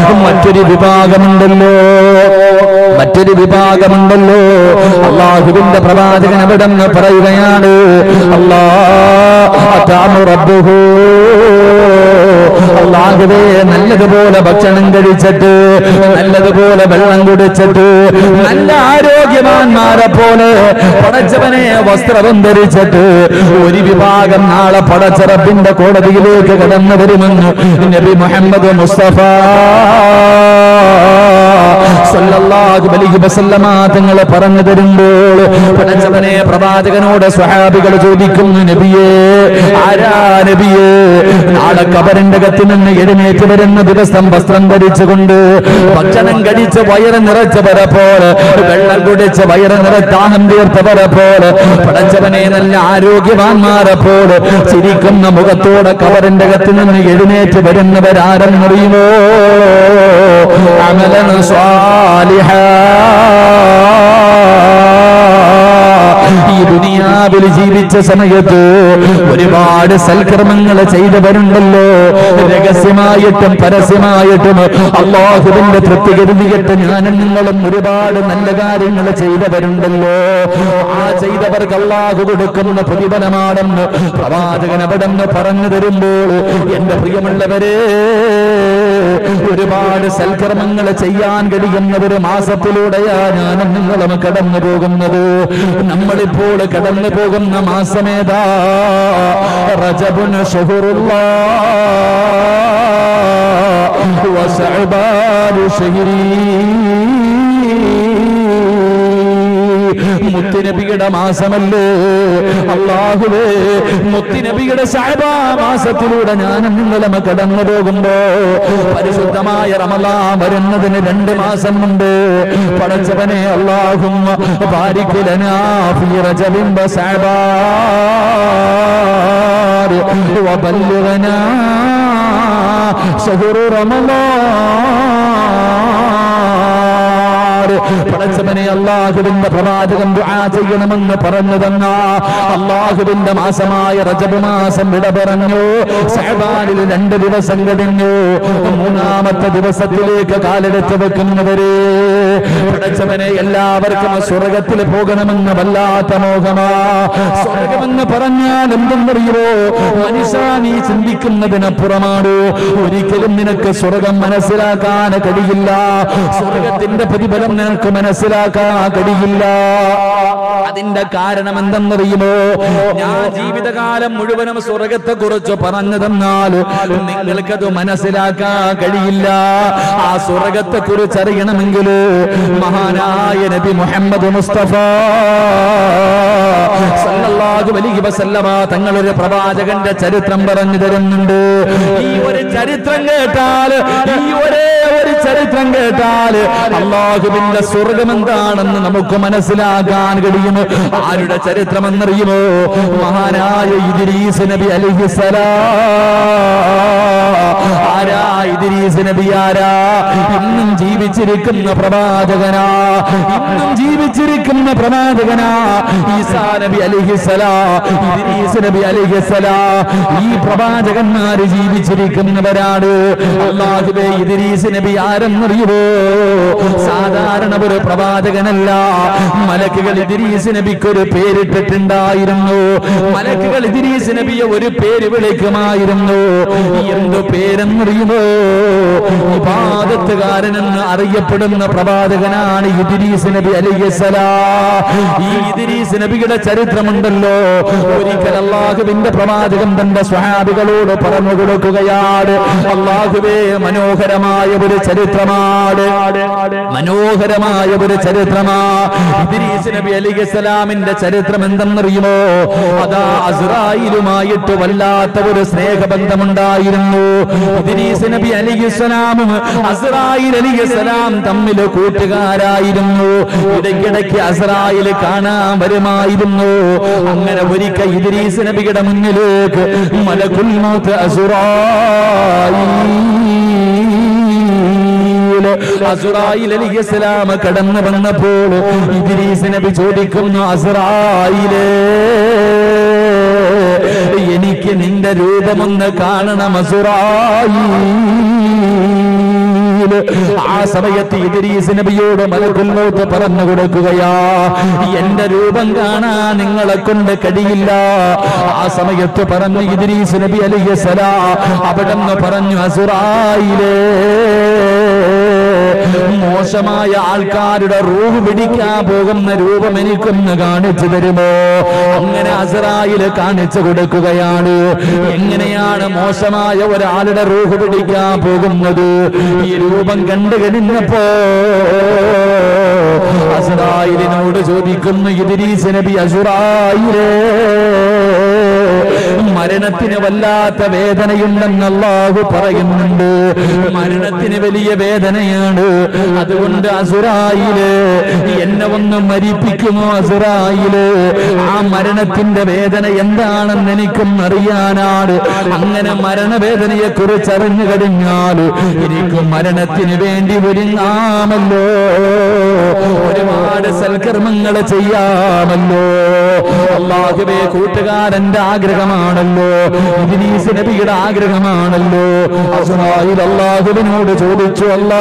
മറ്റൊരു വിഭാഗമുണ്ടല്ലോ മറ്റൊരു വിഭാഗമുണ്ടല്ലോ അള്ളാഹുവിന്റെ പ്രവാചകൻ അവിടെ നിന്ന് പറയുകയാണ് അള്ളാഹു റബ്ബുഹു അള്ളാഹുവേ നല്ലതുപോലെ ഭക്ഷണം കഴിച്ചിട്ട് നല്ലതുപോലെ വെള്ളം കുടിച്ചിട്ട് നല്ല ആരോഗ്യവാന്മാരെ പോലെ പടച്ചവനെ വസ്ത്രവും ധരിച്ചിട്ട് ഒരു വിഭാഗം നാളെ പടച്ചറപ്പിന്റെ കോടതിയിലേക്ക് കടന്നു വരുമെന്ന് നബി മുഹമ്മദ് മുസ്തഫ സല്ലല്ലാഹു അലൈഹി വസല്ലമ തങ്ങൾ പറഞ്ഞു തരുമ്പോൾ പടച്ചവനെ പ്രവാചകനോട് സ്വഹാബികൾ ചോദിക്കുന്നു നബിയേ ആരാ നബിയേ നാളെ കബറിന്റെ കത്തി നിന്ന് എഴുന്നേറ്റ് വരുന്ന ദിവസം വസ്ത്രം ധരിച്ചുകൊണ്ട് ഭക്ഷണം കഴിച്ച് വയറ് നിറച്ചവരെ പോലെ വെള്ളം കുടിച്ച് വയറ് നിറത്താഹം തീർത്തവരെ പോലെ പടച്ചവനെ നല്ല ആരോഗ്യവാന്മാരെ പോലെ ചിരിക്കുന്ന മുഖത്തോടെ കബറിന്റെ കത്തി നിന്ന് എഴുന്നേറ്റ് വരുന്നവരാരെന്നറിയുമോ അമലൻ ഈ ദുനിയാവിൽ ജീവിച്ച സമയത്ത് ഒരുപാട് സൽക്കർമ്മങ്ങൾ ചെയ്തവരുണ്ടല്ലോ രഹസ്യമായിട്ടും പരസ്യമായിട്ടും അള്ളാഹുവിന്റെ തൃപ്തി കരുതിയിട്ട് ഞാനും നിങ്ങളും ഒരുപാട് നല്ല കാര്യങ്ങൾ ചെയ്തവരുണ്ടല്ലോ ആ ചെയ്തവർക്ക് അള്ളാഹു കൊടുക്കുന്ന പ്രതിഫലമാണെന്ന് പ്രവാചകൻ അവിടെ നിന്ന് പറഞ്ഞു തരുമ്പോൾ എന്റെ പ്രിയമുള്ളവരെ ഒരുപാട് സൽക്കർമ്മങ്ങൾ ചെയ്യാൻ കഴിയുന്ന ഒരു മാസത്തിലൂടെയാ ഞാനും നിങ്ങളും കടന്നു പോകുന്നത് നമ്മളിപ്പോൾ കടന്നു പോകുന്ന മാസമേതാ റജബുൻ ഷഹുറുള്ള വസഅബാനു ഷഹ്രീ മുത്തുനബിയുടെ മാസമല്ലേ അള്ളാഹുവേ മുത്തുനബിയുടെ സാഹബാ മാസത്തിലൂടെ ഞാനും നിങ്ങളും കടന്നു പോകുമ്പോ പരിശുദ്ധമായ റമലാ വരുന്നതിന് രണ്ട് മാസം മുമ്പ് പടച്ചവനെ അള്ളാഹും وبلغنا شهر رمضان പടച്ചവനെ അള്ളാഹുവിന്റെ പ്രവാചകൻ ദുആ ചെയ്യണമെന്ന് പറഞ്ഞു തന്ന അള്ളാഹുവിന്റെ മാസമായ റജബ് മാസം വിട പറഞ്ഞു സഹബാനിൽ രണ്ട് ദിവസം കഴിഞ്ഞു മൂന്നാമത്തെ ദിവസത്തിലേക്ക് കാലെടുത്ത് വെക്കുന്നവരെ പടച്ചവനെ എല്ലാവർക്കും സ്വർഗത്തിൽ പോകണമെന്ന് വല്ലാത്ത മോഹമാ സ്വർഗമെന്ന് പറഞ്ഞാൽ എന്തെന്നറിയുമോ മനുഷ്യ നീ ചിന്തിക്കുന്നതിനപ്പുറമാണ് ഒരിക്കലും നിനക്ക് സ്വർഗം മനസ്സിലാക്കാൻ കഴിയില്ല സ്വർഗത്തിന്റെ പ്രതിഫലം നിനക്ക് മനസ്സിലാക്കാൻ കഴിയില്ല അതിന്റെ കാരണം എന്തെന്നറിയുമോ ഞാൻ ജീവിതകാലം മുഴുവനും സ്വർഗത്തെ കുറിച്ച് പറഞ്ഞു തന്നാൽ നിങ്ങൾക്കത് മനസ്സിലാക്കാൻ കഴിയില്ല ആ സ്വർഗത്തെ കുറിച്ച് അറിയണമെങ്കിൽ മഹാനായ നബി മുഹമ്മദ് മുസ്തഫ സല്ലല്ലാഹു അലൈഹി വസല്ലമ തങ്ങളൊരു പ്രവാചകന്റെ ചരിത്രം പറഞ്ഞു തരുന്നുണ്ട് ഈ ഒരു ചരിത്രം കേട്ടാൽ ഈ ഒരേ ഒരു ചരിത്രം കേട്ടാൽ അള്ളാഹുവിന്റെ സ്വർഗം എന്താണെന്ന് നമുക്ക് മനസ്സിലാക്കാൻ കഴിയും ആരുടെ ചരിത്രം എന്നറിയുമോ മഹാനായ ഇദ്രീസ് നബി അലിഹിസലാ ആരാ ഇദ്രീസ് നബി ആരാ ഇന്നും ജീവിച്ചിരിക്കുന്ന പ്രവാചകനാ ഇന്നും ജീവിച്ചിരിക്കുന്ന പ്രവാചകനാ ഈസാ നബി അലിഹിസലാ ഇദ്രീസ് നബി അലിഹിസലാ ഈ പ്രവാചകന്മാര് ജീവിച്ചിരിക്കുന്നവരാണ് അള്ളാഹുബേ ഇദ്രീസ് നബി ആരെന്നറിയുമോ സാധാരണ ഒരു പ്രവാചകനല്ല മലക്കുകൾ ഇദ്രീസ് നബിക്ക് ഒരു പേരിട്ടിട്ടുണ്ടായിരുന്നു മലക്കുകൾ ഇദ്രീസ് നബിയെ ഒരു പേര് വിളിക്കുമായിരുന്നു എന്തു പേരെന്നറിയുമോ വിവാദത്തുകാരനെന്ന് അറിയപ്പെടുന്ന പ്രവാചകനാണ് ഇദ്രീസ് നബി അലിയസലാ ഈ ഇദ്രീസ് നബിയുടെ ചരിത്രമുണ്ടല്ലോ ഒരിക്കൽ അള്ളാഹുവിന്റെ പ്രവാചകൻ തന്റെ സ്വഹാബികളോട് പറഞ്ഞു കൊടുക്കുകയാണ് അള്ളാഹുവേ മനോഹരമായ ഒരു ചരിത്രമാണ് മനോഹരമായ ഒരു ചരിത്രമാ ഇദ്രീസ് നബി അലിഖലാമിന്റെ ചരിത്രം എന്തെന്നറിയുമോ അതാ അസ്രായിലുമായിട്ട് വല്ലാത്ത ഒരു സ്നേഹബന്ധമുണ്ടായിരുന്നു ഇദ്രീസ് നബി അലിഖലാമും അസ്രായിൽ അലിഖലാം തമ്മിൽ കൂട്ടുകാരായിരുന്നു ഇടയ്ക്കിടയ്ക്ക് അസ്രായിൽ കാണാൻ വരുമായിരുന്നു അങ്ങനെ ഒരിക്കൽ ഇദ്രീസ് നബിയുടെ മുന്നിലേക്ക് മലകുൽ മൗത്ത് അസുറായി അസുറായിൽ അലിഹിസ്ലാം കടന്നു വന്നപ്പോൾ ഇദ്രീസ് നബി ചോദിക്കുന്നു അസുറായിലേ എനിക്ക് നിന്റെ രൂപമൊന്ന് കാണണം അസുറായി ഭൂമിയിൽ ആ സമയത്ത് ഇദ്രീസ് നബിയോട് മലക്കുൽ മൗത്ത് പറഞ്ഞു കൊടുക്കുകയാ എന്റെ രൂപം കാണാൻ നിങ്ങളെ കൊണ്ട് കഴിയില്ല ആ സമയത്ത് പറഞ്ഞു ഇദ്രീസ് നബി അലിഹസലാ അവിടെ നിന്ന് പറഞ്ഞു അസുറായിലേ മോശമായ ആൾക്കാരുടെ റൂഹ് പിടിക്കാൻ പോകുന്ന രൂപം എനിക്കൊന്ന് കാണിച്ചു തരുമോ അങ്ങനെ അസറായില് കാണിച്ചു കൊടുക്കുകയാണ് എങ്ങനെയാണ് മോശമായ ഒരാളുടെ റൂഹ് പിടിക്കാൻ പോകുന്നത് ഈ രൂപം കണ്ടു കഴിഞ്ഞപ്പോ അസുറായിലിനോട് ചോദിക്കുന്നു ഇദ്രീസ് നബി അസുറായിലേ മരണത്തിന് വല്ലാത്ത വേദനയുണ്ടെന്ന് അള്ളാഹു പറയുന്നുണ്ട് മരണത്തിന് വലിയ വേദനയാണ് അതുകൊണ്ട് അസുറായില് എന്നെ ഒന്ന് മരിപ്പിക്കുമോ അസുറായില് ആ മരണത്തിന്റെ വേദന എന്താണെന്ന് എനിക്കും അറിയാനാണ് അങ്ങനെ മരണവേദനയെ കുറിച്ച് അറിഞ്ഞു കഴിഞ്ഞാൽ എനിക്ക് മരണത്തിന് വേണ്ടി ഒരുങ്ങാമല്ലോ ഒരുപാട് സൽക്കർമ്മങ്ങൾ ചെയ്യാമല്ലോ അള്ളാഹുബേ കൂട്ടുകാരന്റെ ആഗ്രഹമാണല്ലോ ഇദ്രീസ് നബിയുടെ ആഗ്രഹമാണല്ലോ അസ്മായിൽ അള്ളാഹുവിനോട് ചോദിച്ചു അല്ലാ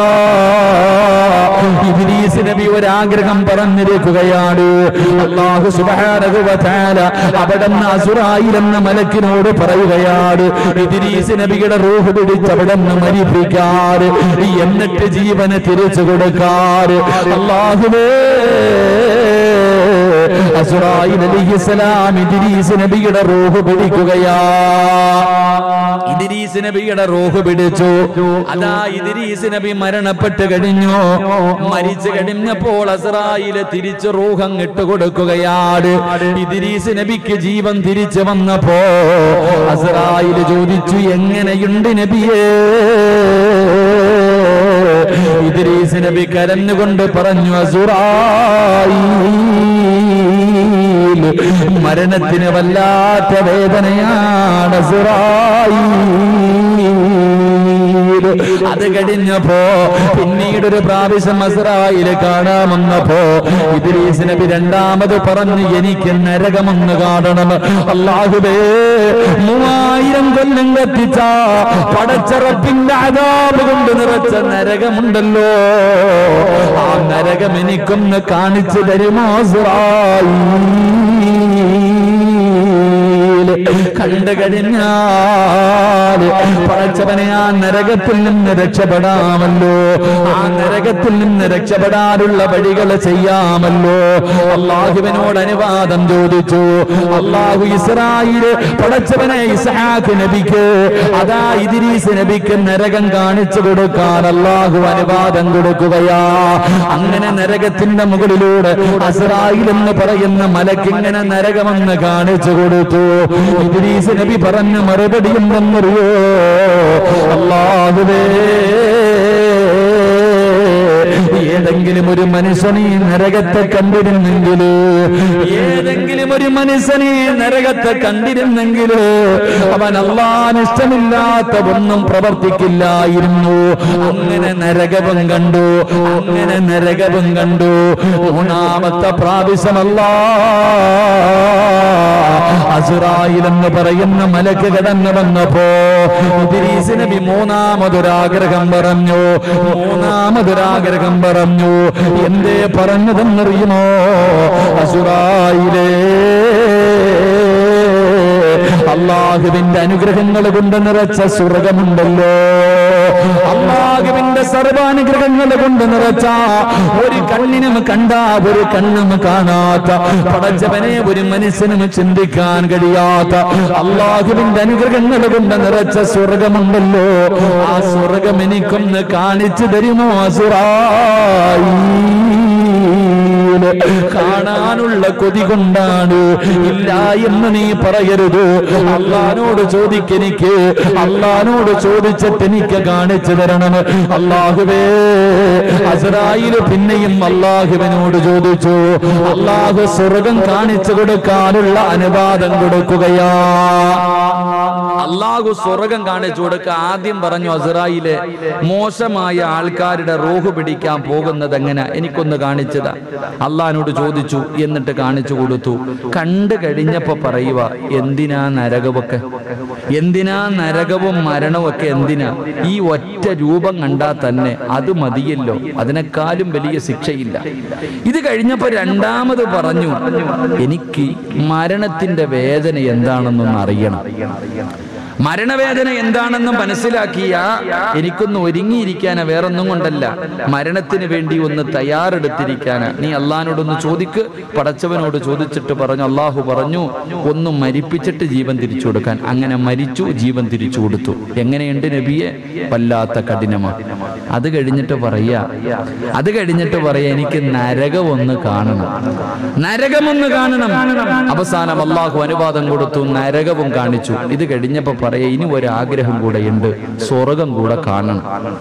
ഇദ്രീസ് നബി ഒരാഗ്രഹം പറഞ്ഞിരിക്കുകയാണ് അള്ളാഹു സുബ്ഹാനഹു വ തആല അവിടെ നിന്ന് അസുറായിൽ എന്ന മലക്കിനോട് പറയുകയാണ് ഇദ്രീസ് നബിയുടെ റൂഹ് പിടിച്ച് അവിടെ നിന്ന് മരിപ്പിക്കാറ് എന്നിട്ട് ജീവന് തിരിച്ചു കൊടുക്കാറ് അള്ളാഹുവേ അസുറായിൽ അലിഹിസ്സലാം ഇദ്രീസ് നബിയുടെ റൂഹ് പിടിക്കുകയാ ഇദ്രീസ് നബിയുടെ റൂഹ് പിടിച്ചു അതാ ഇദ്രീസ് നബി മരണപ്പെട്ട് കഴിഞ്ഞു മരിച്ചു കഴിഞ്ഞപ്പോൾ അസറായില് തിരിച്ച് റൂഹം ഇട്ടുകൊടുക്കുകയാണ് ഇദ്രീസ് നബിക്ക് ജീവൻ തിരിച്ചു വന്നപ്പോ അസറായില് ചോദിച്ചു എങ്ങനെയുണ്ട് നബിയേ ഇദ്രീസ് നബി കരഞ്ഞുകൊണ്ട് പറഞ്ഞു അസുറായി മരണത്തിന് വല്ലാത്ത വേദനയാണ് അസുറായി അത് കഴിഞ്ഞപ്പോ പിന്നീട് ഒരു പ്രാവശ്യം അസറായില് കാണാമെന്നപ്പോ ഇദ്രീസ് നബി രണ്ടാമത് പറഞ്ഞു എനിക്ക് നരകമൊന്ന് കാണണം അള്ളാഹുബേ മൂവായിരം കൊല്ലം കത്തിച്ച പടച്ചറപ്പിന്റെ അതാപ് കൊണ്ട് നിറച്ച നരകമുണ്ടല്ലോ ആ നരകം എനിക്കൊന്ന് കാണിച്ചു തരുമോ അസുറായി കണ്ടു കഴിഞ്ഞാൽ പടച്ചവനെ ആ നരകത്തിൽ നിന്ന് രക്ഷപ്പെടാമല്ലോ ആ നരകത്തിൽ നിന്ന് രക്ഷപ്പെടാനുള്ള വഴികൾ ചെയ്യാമല്ലോ അള്ളാഹുവിനോട് അനുവാദം ചോദിച്ചു അള്ളാഹു ഇസ്രായേല് പടച്ചവനെ ഇസ്ഹാഖ് നബിക്ക് അതാ ഇദിരീസ് നബിക്ക് നരകം കാണിച്ചു കൊടുക്കാൻ അള്ളാഹു അനുവാദം കൊടുക്കുകയാ അങ്ങനെ നരകത്തിന്റെ മുകളിലൂടെ അസ്രായിൽ എന്ന് പറയുന്ന മലക്കിങ്ങനെ നരകമെന്ന് കാണിച്ചു കൊടുത്തു ഇദ്രീസ് നബി പറഞ്ഞ മറുപടി എന്തെന്നറിയോ അള്ളാഹുവേ ഏതെങ്കിലും ഒരു മനുഷ്യനെ ഈ നരകത്തെ കണ്ടിരുന്നെങ്കിൽ ഏതെങ്കിലും ഒരു മനുഷ്യനെ ഈ നരകത്തെ കണ്ടിരുന്നെങ്കിൽ അവൻ അള്ളാൻ ഇഷ്ടമില്ലാത്ത ഒന്നും പ്രവർത്തിക്കില്ലായിരുന്നു അങ്ങനെ നരകവും കണ്ടു അങ്ങനെ നരകവും കണ്ടു മൂന്നാമത്തെ പ്രാവശ്യമല്ല അസുറായിൽ എന്ന് പറയുന്ന മലക്ക് കടന്നു വന്നപ്പോ ഇദ്രീസ് നബി മൂന്നാമതൊരാഗ്രഹം പറഞ്ഞു മൂന്നാമതൊരാഗ്രഹം പറഞ്ഞു എന്തേ പറഞ്ഞതെന്നറിയുമോ അസുറായിലേ അള്ളാഹുവിന്റെ അനുഗ്രഹങ്ങൾ കൊണ്ട് നിറച്ച സ്വർഗമുണ്ടല്ലോ അള്ളാഹുവിന്റെ സർവാനുഗ്രഹങ്ങൾ കൊണ്ട് നിറച്ച ഒരു കണ്ണിനും കണ്ട ഒരു കണ്ണും കാണാത്ത പടച്ചവനെ ഒരു മനുഷ്യനും ചിന്തിക്കാൻ കഴിയാത്ത അള്ളാഹുവിന്റെ അനുഗ്രഹങ്ങൾ കൊണ്ട് നിറച്ച സ്വർഗമുണ്ടല്ലോ ആ സ്വർഗം എനിക്കൊന്ന് കാണിച്ചു തരുമോ അസുറായി കാണാനുള്ള കൊതി കൊണ്ടാണ് ഇല്ല എന്ന് നീ പറയരുത് അള്ളഹാനോട് ചോദിക്കെനിക്ക് അള്ളഹാനോട് ചോദിച്ചിട്ട് എനിക്ക് കാണിച്ചു തരണം അള്ളാഹുവേ അസറായില് പിന്നെയും അള്ളാഹുവിനോട് ചോദിച്ചു അള്ളാഹു സ്വർഗം കാണിച്ചു കൊടുക്കാനുള്ള അനുവാദം കൊടുക്കുകയാ അള്ളാഹു സ്വർഗം കാണിച്ചു കൊടുക്ക ആദ്യം പറഞ്ഞു അസറായിലെ മോശമായ ആൾക്കാരുടെ റൂഹ് പിടിക്കാൻ പോകുന്നത് എങ്ങനെ എനിക്കൊന്ന് കാണിച്ചതാ അള്ളഹാനോട് ചോദിച്ചു എന്നിട്ട് കാണിച്ചു കൊടുത്തു കണ്ടു കഴിഞ്ഞപ്പോ പറയുക എന്തിനാ നരകമൊക്കെ എന്തിനാ നരകവും മരണവും ഒക്കെ എന്തിനാ ഈ ഒറ്റ രൂപം കണ്ടാൽ തന്നെ അത് മതിയല്ലോ അതിനേക്കാളും വലിയ ശിക്ഷയില്ല ഇത് കഴിഞ്ഞപ്പോ രണ്ടാമത് പറഞ്ഞു എനിക്ക് മരണത്തിന്റെ വേദന എന്താണെന്നൊന്ന് അറിയണം മരണവേദന എന്താണെന്ന് മനസ്സിലാക്കിയ എനിക്കൊന്ന് ഒരുങ്ങിയിരിക്കാനാ വേറൊന്നും കൊണ്ടല്ല മരണത്തിന് വേണ്ടി ഒന്ന് തയ്യാറെടുത്തിരിക്കാനാ നീ അള്ളഹാനോടൊന്ന് ചോദിക്ക് പടച്ചവനോട് ചോദിച്ചിട്ട് പറഞ്ഞു അള്ളാഹു പറഞ്ഞു ഒന്ന് മരിപ്പിച്ചിട്ട് ജീവൻ തിരിച്ചു കൊടുക്കാൻ അങ്ങനെ മരിച്ചു ജീവൻ തിരിച്ചു കൊടുത്തു എങ്ങനെയുണ്ട് നബിയെ വല്ലാത്ത കഠിനമാണ് അത് കഴിഞ്ഞിട്ട് പറയാ അത് കഴിഞ്ഞിട്ട് പറയാ എനിക്ക് നരകം ഒന്ന് കാണണം നരകമൊന്ന് കാണണം അവസാനം അള്ളാഹു അനുവാദം കൊടുത്തു നരകവും കാണിച്ചു ഇത് കഴിഞ്ഞപ്പോ പറയാ ഇനി ഒരു ആഗ്രഹം കൂടെ ഉണ്ട് സ്വർഗം കൂടെ കാണണം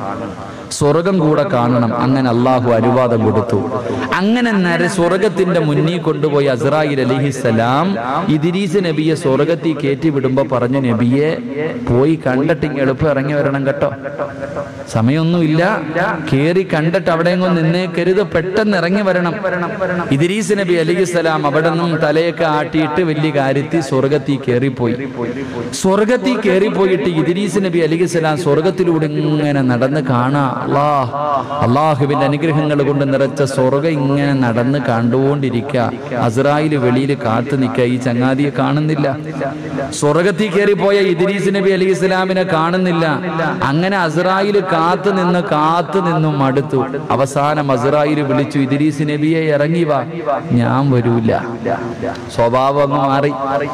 സ്വർഗം കൂടെ കാണണം അങ്ങനെ അള്ളാഹു അനുവാദം കൊടുത്തു അങ്ങനെ നര സ്വർഗത്തിന്റെ മുന്നിൽ കൊണ്ടുപോയി അസ്രായിൽ അലിഹിസലാം ഇദിരീസ് നബിയെ സ്വർഗത്തിൽ കയറ്റി വിടുമ്പോ പറഞ്ഞു നബിയെ പോയി കണ്ടിട്ട് ഇങ്ങ് എളുപ്പം ഇറങ്ങി വരണം കേട്ടോ സമയമൊന്നുമില്ല കേറി കണ്ടിട്ട് അവിടെ എങ്ങും നിന്നേക്കരുത് പെട്ടെന്ന് ഇറങ്ങി വരണം ഇദിരീസ് നബി അലിഹിസലാം അവിടെ നിന്നും തലയൊക്കെ ആട്ടിയിട്ട് വലിയ കാര്യത്തിൽ സ്വർഗത്തിൽ കയറിപ്പോയി സ്വർഗത്തിൽ കയറിപ്പോയിട്ട് ഇദിരീസ് നബി അലിഹിസലാം സ്വർഗത്തിലൂടെ ഇങ്ങനെ നടന്ന് കാണാ അല്ലാ അള്ളാഹുവിന്റെ അനുഗ്രഹങ്ങൾ കൊണ്ട് നിറച്ച സ്വർഗം ഇങ്ങനെ നടന്ന് കണ്ടുകൊണ്ടിരിക്കുക അസ്രായില് വെളിയിൽ കാത്തു നിൽക്കുക ഈ ചങ്ങാതിയെ കാണുന്നില്ല സ്വർഗത്തിൽ കയറിപ്പോയ ഇദ്രീസ് നബി അലി ഇസ്ലാമിനെ കാണുന്നില്ല അങ്ങനെ അസ്രായില് കാത്തു നിന്ന് കാത്തു നിന്നും മടുത്തു അവസാനം അസ്രായില് വിളിച്ചു ഇദ്രീസ് നബിയെ ഇറങ്ങി വാ ഞാൻ വരൂല സ്വഭാവം അങ്ങ് മാറി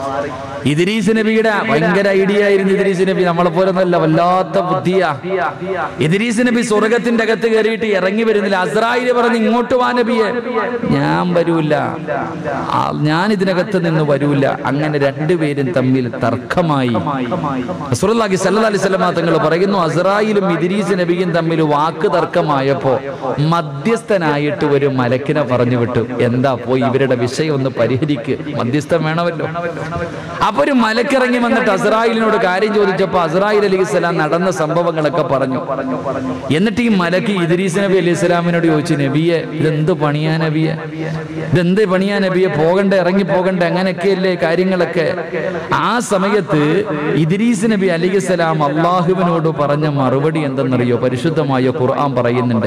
ഇദ്രീസ് നബിയുടെ ഭയങ്കര ഐഡിയ ആയിരുന്നു ഇദ്രീസ് നബി നമ്മളെ പോലെ നല്ല വല്ലാത്ത ബുദ്ധിയാ ഇദ്രീസ് നബി സ്വർഗത്തിന്റെ അകത്ത് കയറിയിട്ട് ഇറങ്ങി വരുന്നില്ല അസ്രായില് പറഞ്ഞ് ഇങ്ങോട്ട് വാ നബിയെ ഞാൻ വരൂല ആ, ഞാൻ ഇതിനകത്ത് നിന്ന് വരൂല അങ്ങനെ രണ്ടുപേരും തമ്മിൽ തർക്കമായി റസൂലുള്ളാഹി സ്വല്ലല്ലാഹി അലൈഹി വസല്ലമ തങ്ങൾ പറയുന്നു അസ്രായിലും ഇദ്രീസ് നബിയും തമ്മിൽ വാക്ക് തർക്കമായപ്പോ മധ്യസ്ഥനായിട്ട് ഒരു മലക്കിനെ പറഞ്ഞു വിട്ടു എന്താ പോയി ഇവരുടെ വിഷയം ഒന്ന് പരിഹരിക്ക് മധ്യസ്ഥൻ വേണമല്ലോ അപ്പൊ ഒരു മലക്കിറങ്ങി വന്നിട്ട് അസ്രായിലിനോട് കാര്യം ചോദിച്ചപ്പോ അസ്രായിൽ അലി ഇസ്ലാം നടന്ന സംഭവങ്ങളൊക്കെ പറഞ്ഞു എന്നിട്ട് ഈ മലക്ക് ഇദ്രീസ് നബി അലി ഇസ്ലാമിനോട് ചോദിച്ചു നബിയെ ഇതെന്ത് പണിയാ നബിയെ ഇതെന്ത് പണിയാ നബിയെ പോകണ്ട ഇറങ്ങി പോകണ്ട അങ്ങനെയൊക്കെയല്ലേ കാര്യങ്ങളൊക്കെ ആ സമയത്ത് ഇദ്രീസ് നബി അലി ഇസ്ലാം അള്ളാഹുവിനോട് പറഞ്ഞ മറുപടി എന്തെന്നറിയോ പരിശുദ്ധമായ ഖുർആൻ പറയുന്നുണ്ട്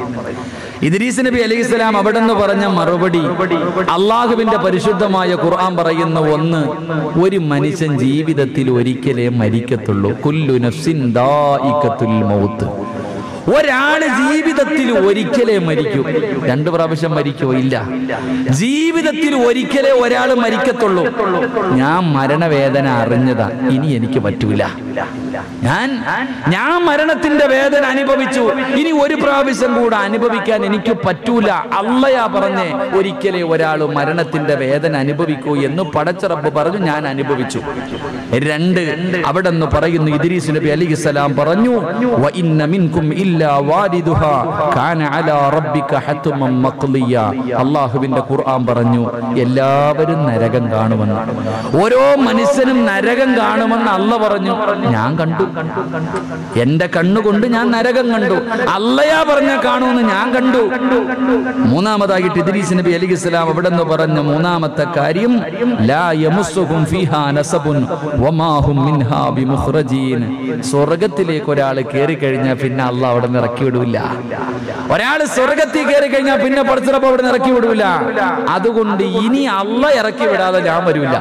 ഇദ്രീസ് നബി അലൈഹി സ്വലാം അവിടെ നിന്ന് പറഞ്ഞ മറുപടി അള്ളാഹുവിന്റെ പരിശുദ്ധമായ ഖുർആൻ പറയുന്ന ഒന്ന് ഒരു മനുഷ്യൻ ജീവിതത്തിൽ ഒരിക്കലേ മരിക്കത്തുള്ളൂ കുല്ലു നഫ്സിൻ ദാഇഖത്തുൽ മൗത്ത് ഒരാള് ജീവിതത്തിൽ ഒരിക്കലേ മരിക്കൂ രണ്ടു പ്രാവശ്യം മരിക്കോ ഇല്ല ജീവിതത്തിൽ ഒരിക്കലേ ഒരാൾ മരിക്കത്തുള്ളൂ ഞാൻ മരണവേദന അറിഞ്ഞതാ ഇനി എനിക്ക് പറ്റൂല ഞാൻ ഞാൻ മരണത്തിന്റെ വേദന അനുഭവിച്ചു ഇനി ഒരു പ്രാവശ്യം കൂടെ അനുഭവിക്കാൻ എനിക്ക് പറ്റൂല അള്ളയാ പറഞ്ഞേ ഒരിക്കലേ ഒരാൾ മരണത്തിന്റെ വേദന അനുഭവിക്കൂ എന്ന് പടച്ചറബ് പറഞ്ഞു ഞാൻ അനുഭവിച്ചു രണ്ട് അവിടെ നിന്ന് പറയുന്നു ഇദ്രീസ് നബി അലൈഹി സ്വലാം പറഞ്ഞു "വ ഇന്ന മിൻകും ഇല്ലാ വാരിദുഹാ കാന അലാ റബ്ബിക ഹത്മൻ മഖ്ലിയ അല്ലാഹുവിന്റെ ഖുർആൻ പറഞ്ഞു എല്ലാവരും നരകം കാണുമെന്ന് ഓരോ മനുഷ്യനും നരകം കാണുമെന്ന് അല്ല പറഞ്ഞു ഞാൻ കണ്ടു എന്റെ കണ്ണുകൊണ്ട് ഞാൻ നരകം കണ്ടു അല്ലയാ പറഞ്ഞ കാണുമെന്ന് ഞാൻ കണ്ടു മൂന്നാമതായിട്ട് ഇദ്രീസ് നബി അലൈഹി സ്വലാം അവിടെ നിന്ന് പറഞ്ഞ മൂന്നാമത്തെ കാര്യം ലാ യമുസ്സുഹും ഫീഹാ നസബുൻ വമാ ഹും മിൻഹാ ബിമുഖ്റജീൻ സ്വർഗത്തിലേക്ക് ഒരാൾ കയറി കഴിഞ്ഞാൽ പിന്നെ അല്ല അവിടെ നിന്ന് ഇറക്കി വിടൂല ഒരാൾ സ്വർഗത്തിൽ കയറി കഴിഞ്ഞാൽ പിന്നെ പഠിച്ചപ്പോ അവിടെ നിന്ന് ഇറക്കി വിടൂല അതുകൊണ്ട് ഇനി അല്ല ഇറക്കി വിടാതെ ഞാൻ വരൂല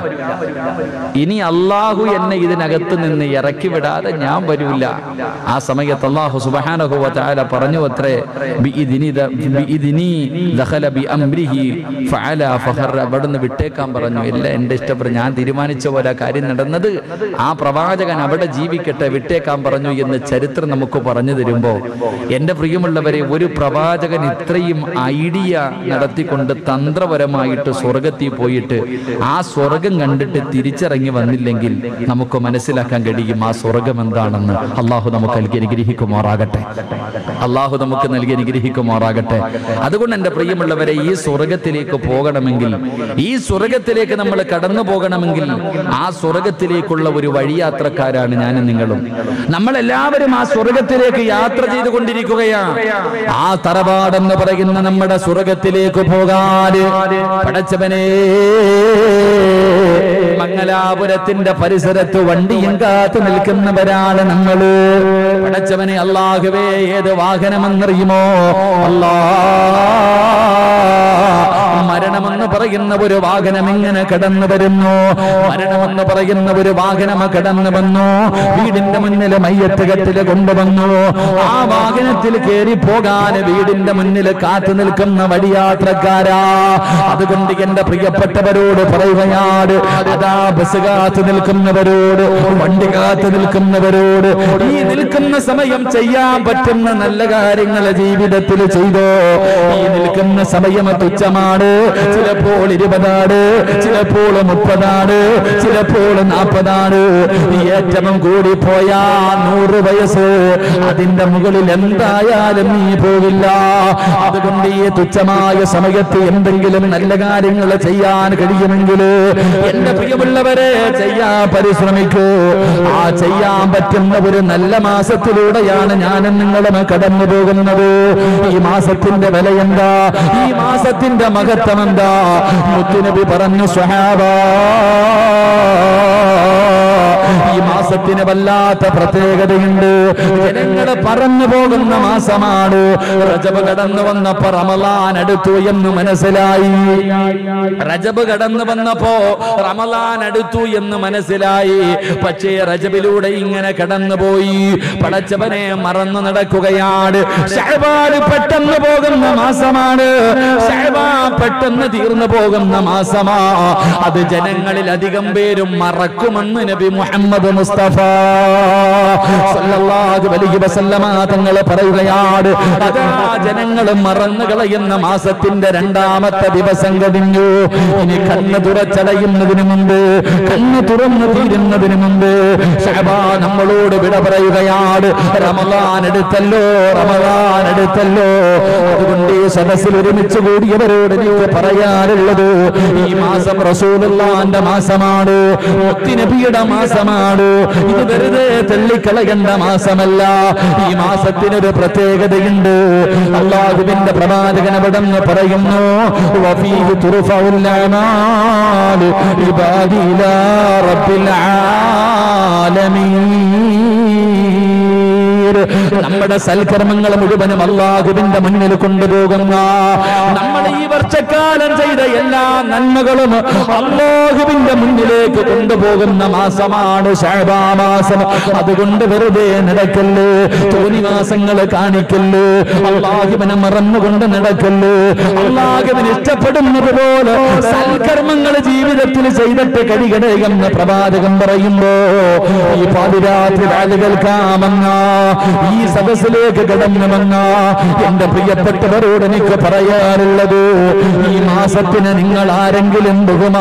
ഇനി അള്ളാഹു എന്നെ ഇതിനകത്ത് നിന്ന് ഇറക്കി വിടാതെ ഞാൻ വരൂല ആ സമയത്ത് അള്ളാഹു സുബ്ഹാനഹു വ തആല പറഞ്ഞു അത്രേ ബിഇദ്നി ദ- ബിഇദ്നി ദഖല ബിഅംരിഹി ഫഅല ഫഖറ അവിടുന്ന് വിട്ടേക്കാൻ പറഞ്ഞു ഇല്ല എന്റെ ഇഷ്ടപ്പെട്ട് ഞാൻ തീരുമാനിച്ച പോലെ ആ കാര്യം നടന്നത് ആ പ്രവാചകൻ അവിടെ ജീവിക്കട്ടെ വിട്ടേക്കാൻ പറഞ്ഞു എന്ന് ചരിത്രം നമുക്ക് പറഞ്ഞു തരുമ്പോ എന്റെ പ്രിയമുള്ളവരെ ഒരു പ്രവാചകൻ ഇത്രയും ഐഡിയ നടത്തിക്കൊണ്ട് തന്ത്രപരമായിട്ട് സ്വർഗത്തിൽ പോയിട്ട് ആ സ്വർഗം കണ്ടിട്ട് തിരിച്ചിറങ്ങി വന്നില്ലെങ്കിൽ നമുക്ക് മനസ്സിലാക്കാൻ കഴിയും ആ സ്വർഗം എന്താണെന്ന് അള്ളാഹു നമുക്ക് നൽകി അനുഗ്രഹിക്കുമാറാകട്ടെ അള്ളാഹു നമുക്ക് നൽകി അനുഗ്രഹിക്കുമാറാകട്ടെ അതുകൊണ്ട് എന്റെ പ്രിയമുള്ളവരെ ഈ സ്വർഗത്തിലേക്ക് പോകണമെങ്കിൽ ഈ സ്വർഗത്തിലേക്ക് നമ്മൾ കടന്നു പോകണമെങ്കിൽ ആ സ്വർഗത്തിലേക്കുള്ള ഒരു വഴിയാത്രക്കാരാണ് ഞാനും നിങ്ങളും നമ്മളെല്ലാവരും ആ സ്വർഗത്തിലേക്ക് യാത്ര ചെയ്തുകൊണ്ടിരിക്കുകയാണ് ആ തറവാടെന്ന് പറയുന്ന നമ്മുടെ സ്വർഗത്തിലേക്ക് പോകാന് പടച്ചവനെ മംഗലാപുരത്തിന്റെ പരിസരത്ത് വണ്ടിയും കാത്തു നിൽക്കുന്നവരാണ് നമ്മള് പടച്ചവനെ അള്ളാഹുവേ ഏത് വാഹനമെന്നറിയുമോ അല്ലാ മരണമെന്ന് പറയുന്ന ഒരു വാഹനം ഇങ്ങനെ കടന്നു വരുന്നു മരണമെന്ന് പറയുന്ന ഒരു വാഹനം കടന്നു വന്നു വീടിന്റെ മുന്നിൽ മയ്യത്ത് കെട്ടില് കൊണ്ടുവന്നു ആ വാഹനത്തിൽ കയറി പോകാൻ വീടിന്റെ മുന്നിൽ കാത്തു നിൽക്കുന്ന വഴിയാത്രക്കാരാ അതുകൊണ്ട് എന്റെ പ്രിയപ്പെട്ടവരോട് പറയുകയാണ് അതാ ബസ് കാത്തു നിൽക്കുന്നവരോട് വണ്ടി കാത്തു നിൽക്കുന്നവരോട് ഈ നിൽക്കുന്ന സമയം ചെയ്യാൻ പറ്റുന്ന നല്ല കാര്യങ്ങൾ ജീവിതത്തിൽ ചെയ്തോ ഈ നിൽക്കുന്ന സമയം തുച്ഛമാണ് ചിലപ്പോൾ ഇരുപതാണ് ചിലപ്പോൾ മുപ്പതാണ് ചിലപ്പോൾ നാൽപ്പതാണ് ഏറ്റവും കൂടി പോയാ നൂറ് വയസ്സ് അതിന്റെ മുകളിൽ എന്തായാലും നീ പോകില്ല അതുകൊണ്ട് ഈ തുച്ഛമായ സമയത്ത് എന്തെങ്കിലും നല്ല കാര്യങ്ങൾ ചെയ്യാൻ കഴിയുമെങ്കിൽ എന്റെ പ്രിയമുള്ളവരെ ചെയ്യാൻ പരിശ്രമിക്കൂ ആ ചെയ്യാൻ പറ്റുന്ന ഒരു നല്ല മാസത്തിലൂടെയാണ് ഞാനും നിങ്ങളും കടന്നു പോകുന്നത് ഈ മാസത്തിന്റെ വില എന്താ ഈ മാസത്തിന്റെ മഹത്വം എന്താ മുത്തുനബി പറഞ്ഞു സ്വഹാബ ഈ മാസത്തിന് വല്ലാത്ത പ്രത്യേകതയുണ്ട് ജനങ്ങൾ പറന്നു പോകുന്ന മാസമാണ് റജബ് കടന്നു വന്നപ്പോ റമലാൻ അടുത്തു എന്ന് മനസ്സിലായി റജബ് കടന്നു വന്നപ്പോ റമലാൻ അടുത്തു എന്ന് മനസ്സിലായി പക്ഷേ റജബിലൂടെ ഇങ്ങനെ കടന്നുപോയി പടച്ചവനെ മറന്നു നടക്കുകയാണ് ഷഹബാൻ പെട്ടെന്ന് പോകുന്ന മാസമാണ് ഷഹബാൻ പെട്ടെന്ന് തീർന്നു പോകുന്ന മാസമാ അത് ജനങ്ങളിൽ അധികം പേരും മറക്കുമെന്ന് നബി മുഹമ്മദ് മുസ്തഫ സല്ലല്ലാഹു അലൈഹി വസല്ലമ തങ്ങൾ പറയുകയാണ് അതാ ജനങ്ങൾ മറന്നു കളയുന്ന മാസത്തിന്റെ രണ്ടാമത്തെ ദിവസം കഴിഞ്ഞു ഇനി കണ്ണ് തുറച്ചടയുന്നതിന് മുമ്പ് കണ്ണ് തുറന്നു തീരുന്നതിന് മുമ്പ് ഷഹബാ നമ്മളോട് വിട പറയുകയാണ് റമലാൻ എടുത്തല്ലോ റമലാൻ എടുത്തല്ലോ അതുകൊണ്ട് ഈ സദസ്സിൽ ഒരുമിച്ച് കൂടിയവരോട് എനിക്ക് പറയാനുള്ളത് ഈ മാസം റസൂലുള്ളാന്റെ മാസമാണ് മുത്തിനബിയുടെ മാസമാണ് ഇത് വെറുതെ തള്ളിക്കളയേണ്ട മാസമല്ല ഈ മാസത്തിനൊരു പ്രത്യേകതയുണ്ട് അള്ളാഹുവിന്റെ പ്രവാചകൻ അവിടെ നിന്ന് പറയുന്നു വഫീഹി തുർഫഉൽ അമാൽ ഇബാദി ഇലാ റബ്ബിൽ ആലമീൻ നമ്മുടെ സൽക്കർമ്മങ്ങൾ മുഴുവനും അള്ളാഹുവിന്റെ മുന്നിൽ കൊണ്ടുപോകുന്ന നമ്മുടെ ഈ വർഷക്കാലം ചെയ്ത എല്ലാ നന്മകളും അള്ളാഹുവിന്റെ മുന്നിലേക്ക് കൊണ്ടുപോകുന്ന മാസമാണ് ഷാബാ മാസം അതുകൊണ്ട് വെറുതെ നടക്കല്ല് തോന്നിവാസങ്ങൾ കാണിക്കല്ല് അള്ളാഹുവിനെ മറന്നുകൊണ്ട് നടക്കല്ല് അള്ളാഹുവിന് ഇഷ്ടപ്പെടുന്നത് പോലെ സൽക്കർമ്മങ്ങൾ ജീവിതത്തിൽ ചെയ്തിട്ട് കരികടയെന്ന് പ്രവാചകം പറയുമ്പോ ഈ പാതിരാത്രി വാല് കേൾക്കാമെന്ന ഈ സദസ്സിലേക്ക് കടന്നു വന്ന എന്റെ പ്രിയപ്പെട്ടവരോട് എനിക്ക് പറയാനുള്ളത് ഈ മാസത്തിന് നിങ്ങൾ ആരെങ്കിലും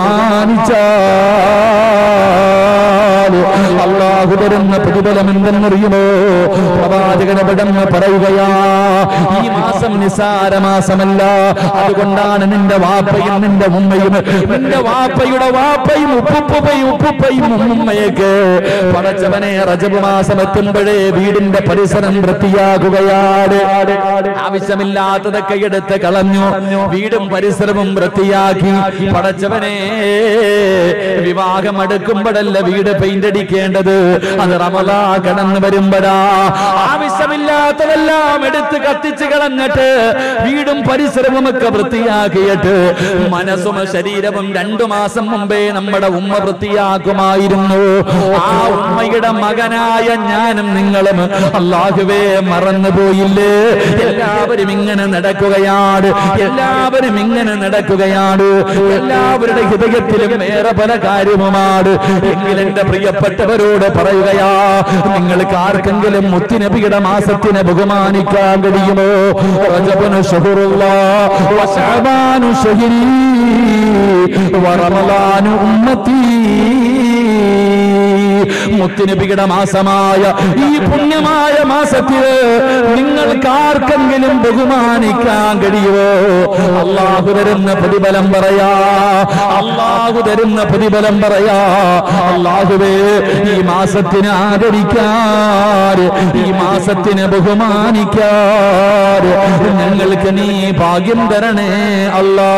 ബഹുമാനിച്ചാൽ അള്ളാഹു തരുന്ന പ്രതിഫലം എന്തെന്നറിയുമോ പ്രവാചകനവിടന്ന് പറയുകയാ ഈ മാസം നിസാര മാസമല്ല അതുകൊണ്ടാണ് നിന്റെ വാപ്പയും നിന്റെ ഉമ്മയും നിന്റെ വാപ്പയുടെ വാപ്പയും ഉപ്പുപ്പയും ഉപ്പുപ്പയും ഉമ്മയൊക്കെ പടച്ചവനെ റജബ് മാസം എത്തുമ്പോഴേ വീടിന്റെ പരിസരം വൃത്തിയാകുകയാണ് ആവശ്യമില്ലാത്തതൊക്കെ എടുത്ത് കളഞ്ഞു വീടും പരിസരവും വൃത്തിയാക്കി പടച്ചവനെ വിവാഹം അടുക്കുമ്പോഴല്ല വീട് പെയിന്റ് അടിക്കേണ്ടത് അത് റമലാ കടന്നു വരുമ്പോഴാ ആവശ്യമില്ലാത്തതെല്ലാം എടുത്ത് കത്തിച്ച് കളഞ്ഞിട്ട് വീടും പരിസരവും ഒക്കെ വൃത്തിയാക്കിയിട്ട് മനസ്സും ശരീരവും രണ്ടു മാസം മുമ്പേ നമ്മുടെ ഉമ്മ വൃത്തിയാക്കുമായിരുന്നു ആ ഉമ്മയുടെ മകനായ ഞാനും നിങ്ങളും അള്ളാഹുവേ മറന്നുപോയില്ലേ എല്ലാവരും ഇങ്ങനെ നടക്കുകയാണ് എല്ലാവരും ഇങ്ങനെ നടക്കുകയാണ് എല്ലാവരുടെ ഹൃദയത്തിലും ഏറെ പല കാര്യവുമാണ് എങ്കിൽ എന്റെ പ്രിയപ്പെട്ടവരോട് പറയുകയാ നിങ്ങൾക്ക് ആർക്കെങ്കിലും മുത്തുനബിയുടെ മാസത്തിനെ ബഹുമാനിക്കാൻ കഴിയുമോ റജബുന് ഷഹുറുള്ള വശഅബാനു ഷഹരി വറമളാനു ഉമ്മത്തി മുത്തുനബിയുടെ മാസമായ ഈ പുണ്യമായ മാസത്തില് നിങ്ങൾക്ക് ആർക്കെങ്കിലും ബഹുമാനിക്കാൻ കഴിയുമോ അള്ളാഹു തരുന്ന പ്രതിഫലം പറയാ അള്ളാഹു തരുന്ന പ്രതിഫലം പറയാ അള്ളാഹുവേ ഈ മാസത്തിന് ആദരിക്കാൻ ഈ മാസത്തിന് ബഹുമാനിക്കാൻ ഞങ്ങൾക്ക് നീ ഭാഗ്യം തരണേ അല്ലാ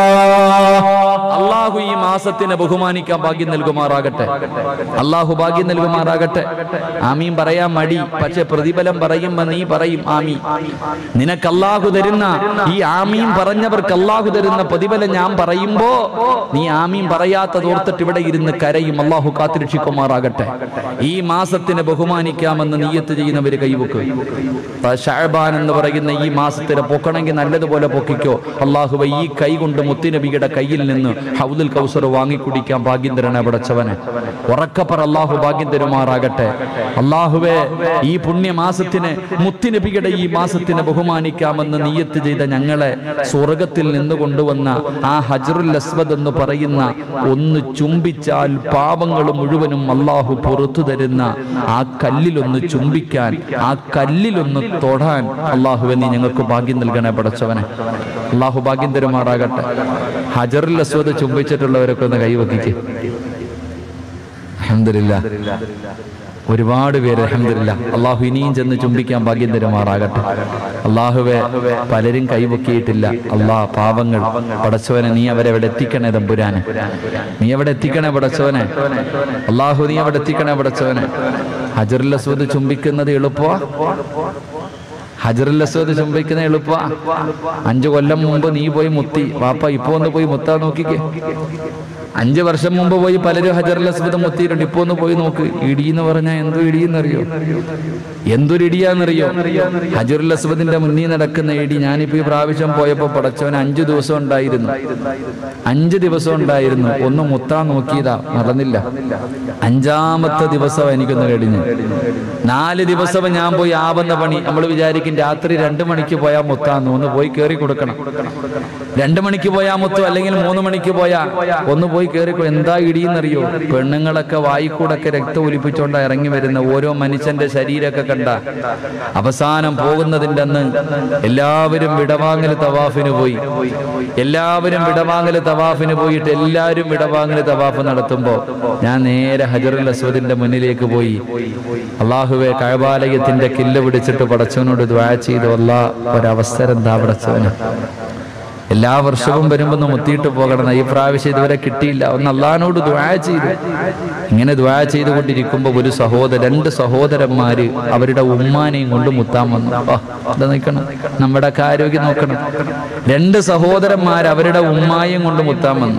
അള്ളാഹു ഈ മാസത്തിന് ബഹുമാനിക്കാൻ ഭാഗ്യം നൽകുമാറാകട്ടെ അള്ളാഹു ഭാഗ്യം നൽകുമാറാകട്ടെ ആമീൻ പറയാൻ മടി പക്ഷെ പ്രതിഫലം പറയുമ്പോ നീ പറയും ആമീൻ നിനക്ക് അള്ളാഹു തരുന്ന ഈ ആമീൻ പറഞ്ഞവർക്ക് അള്ളാഹു തരുന്ന പ്രതിഫലം ഞാൻ പറയുമ്പോ നീ ആമീൻ പറയാത്തത് ഓർത്തിട്ട് ഇവിടെ ഇരുന്ന് കരയും അള്ളാഹു കാത്തിരക്ഷിക്കുമാറാകട്ടെ ഈ മാസത്തിന് ബഹുമാനിക്കാമെന്ന് നീയത്ത് ചെയ്യുന്നവര് കൈവെക്കും ഷാബാൻ എന്ന് പറയുന്ന ഈ മാസത്തിന് പൊക്കണമെങ്കിൽ നല്ലതുപോലെ പൊക്കിക്കോ അള്ളാഹുവ ഈ കൈ കൊണ്ട് മുത്തുനബിയുടെ കയ്യിൽ നിന്ന് ഹൗദുൽ കൗസർ വാങ്ങിക്കുടിക്കാൻ ഭാഗ്യം തരണേ പടച്ചവനെ ഉറക്കപ്പറ അള്ളാഹു ഭാഗ്യം തരുമാറാകട്ടെ അള്ളാഹുവെ ഈ പുണ്യമാസത്തിന് മുത്തുനബിയുടെ ഈ മാസത്തിന് ബഹുമാനിക്കാമെന്ന് നീയത്ത് ചെയ്ത ഞങ്ങളെ സ്വർഗത്തിൽ നിന്ന് കൊണ്ടുവന്ന ആ ഹജറുൽ അസ്വദ് എന്ന് പറയുന്ന ഒന്ന് ചുംബിച്ചാൽ പാപങ്ങൾ മുഴുവനും അള്ളാഹു പുറത്തു തരുന്ന ആ കല്ലിലൊന്ന് ചുംബിക്കാൻ ആ കല്ലിലൊന്ന് തൊടാൻ അള്ളാഹുവെ നീ ഞങ്ങൾക്ക് ഭാഗ്യം നൽകണേ പടച്ചവനെ അള്ളാഹു ഭാഗ്യം തരുമാറാകട്ടെ ഹജറുൽ അസ്വദ് ചുംബിച്ചിട്ടുള്ളവരൊക്കെ ഒന്ന് കൈവക്കിക്ക് അഹമ്മദില്ല ഒരുപാട് പേര് അഹമ്മദില്ല അള്ളാഹു ഇനിയും ചെന്ന് ചുംബിക്കാൻ ഭാഗ്യം തരുമാറാകട്ടെ അള്ളാഹുവെ പലരും കൈവക്കിയിട്ടില്ല അള്ളാഹ് പാവങ്ങൾ പടച്ചവനെ നീ അവരെ എവിടെ എത്തിക്കണേ തമ്പുരാനെ നീ എവിടെ എത്തിക്കണേ പടച്ചവനെ അള്ളാഹു നീ എവിടെ എത്തിക്കണേ പടച്ചവനെ ഹജറുൽ അസ്വദ് ചുംബിക്കുന്നത് എളുപ്പമാ ഹജറുൽ അസ്വദ് ചുംബിക്കുന്ന എളുപ്പ അഞ്ചു കൊല്ലം മുമ്പ് നീ പോയി മുത്തി വാപ്പ ഇപ്പൊ ഒന്ന് പോയി മുത്താൻ നോക്കിക്കേ അഞ്ചു വർഷം മുമ്പ് പോയി പലരും ഹജറുൽ അസ്വദ് മുത്തിയിട്ടുണ്ട് ഇപ്പൊ ഒന്ന് പോയി നോക്ക് ഇടി എന്ന് പറഞ്ഞാൽ എന്തോ ഇടിയെന്നറിയോ എന്തൊരു ഇടിയാന്നറിയോ ഹജറുൽ അസ്വദിന്റെ മുന്നിൽ നടക്കുന്ന ഇടി ഞാനിപ്പോ ഈ പ്രാവശ്യം പോയപ്പോ പടച്ചവൻ അഞ്ചു ദിവസം ഉണ്ടായിരുന്നു അഞ്ച് ദിവസം ഉണ്ടായിരുന്നു ഒന്ന് മുത്താൻ നോക്കിയതാ നടന്നില്ല അഞ്ചാമത്തെ ദിവസം എനിക്കൊന്ന് കഴിഞ്ഞു നാല് ദിവസം ഞാൻ പോയി ആവുന്ന പണി നമ്മൾ വിചാരിക്കും രാത്രി രണ്ടു മണിക്ക് പോയാൽ മുത്താന്ന് ഒന്ന് പോയി കയറി കൊടുക്കണം രണ്ടു മണിക്ക് പോയാൽ മുത്തു അല്ലെങ്കിൽ മൂന്ന് മണിക്ക് പോയാ ഒന്ന് പോയി കയറി എന്താ ഇടിയെന്നറിയോ പെണ്ണുങ്ങളൊക്കെ വായിക്കൂടൊക്കെ രക്തം ഒലിപ്പിച്ചോണ്ടാ ഇറങ്ങി വരുന്ന ഓരോ മനുഷ്യന്റെ ശരീരമൊക്കെ കണ്ട അവസാനം പോകുന്നതിന്റെ അന്ന് എല്ലാവരും വിടവാങ്ങൽ തവാഫിന് പോയി എല്ലാവരും വിടവാങ്ങൽ തവാഫിന് പോയിട്ട് എല്ലാവരും വിടവാങ്ങൽ തവാഫ് നടത്തുമ്പോ ഞാൻ നേരെ ഹജറുൽ അസ്വദിന്റെ മുന്നിലേക്ക് പോയി അള്ളാഹുവെ കഴബാലയത്തിന്റെ കില്ല് പിടിച്ചിട്ട് പടച്ചവനോട് ദ്വാ ചെയ്തു അല്ലാ ഒരവസരം എന്താ പടച്ചവന് എല്ലാ വർഷവും വരുമ്പോ ഒന്ന് മുത്തിയിട്ട് പോകണം ഈ പ്രാവശ്യം ഇതുവരെ കിട്ടിയില്ല ഒന്ന് അള്ളഹാനോട് ദ്വാ ചെയ്തു ഇങ്ങനെ ദ്വാ ചെയ്തുകൊണ്ടിരിക്കുമ്പോ ഒരു സഹോദരൻ രണ്ട് സഹോദരന്മാര് അവരുടെ ഉമ്മാനെയും കൊണ്ട് മുത്താൻ വന്നു ആ, ഇത് നിൽക്കണം നമ്മുടെ ഒക്കെ ആരോഗ്യം നോക്കണം രണ്ട് സഹോദരന്മാർ അവരുടെ ഉമ്മായും കൊണ്ട് മുത്താൻ വന്നു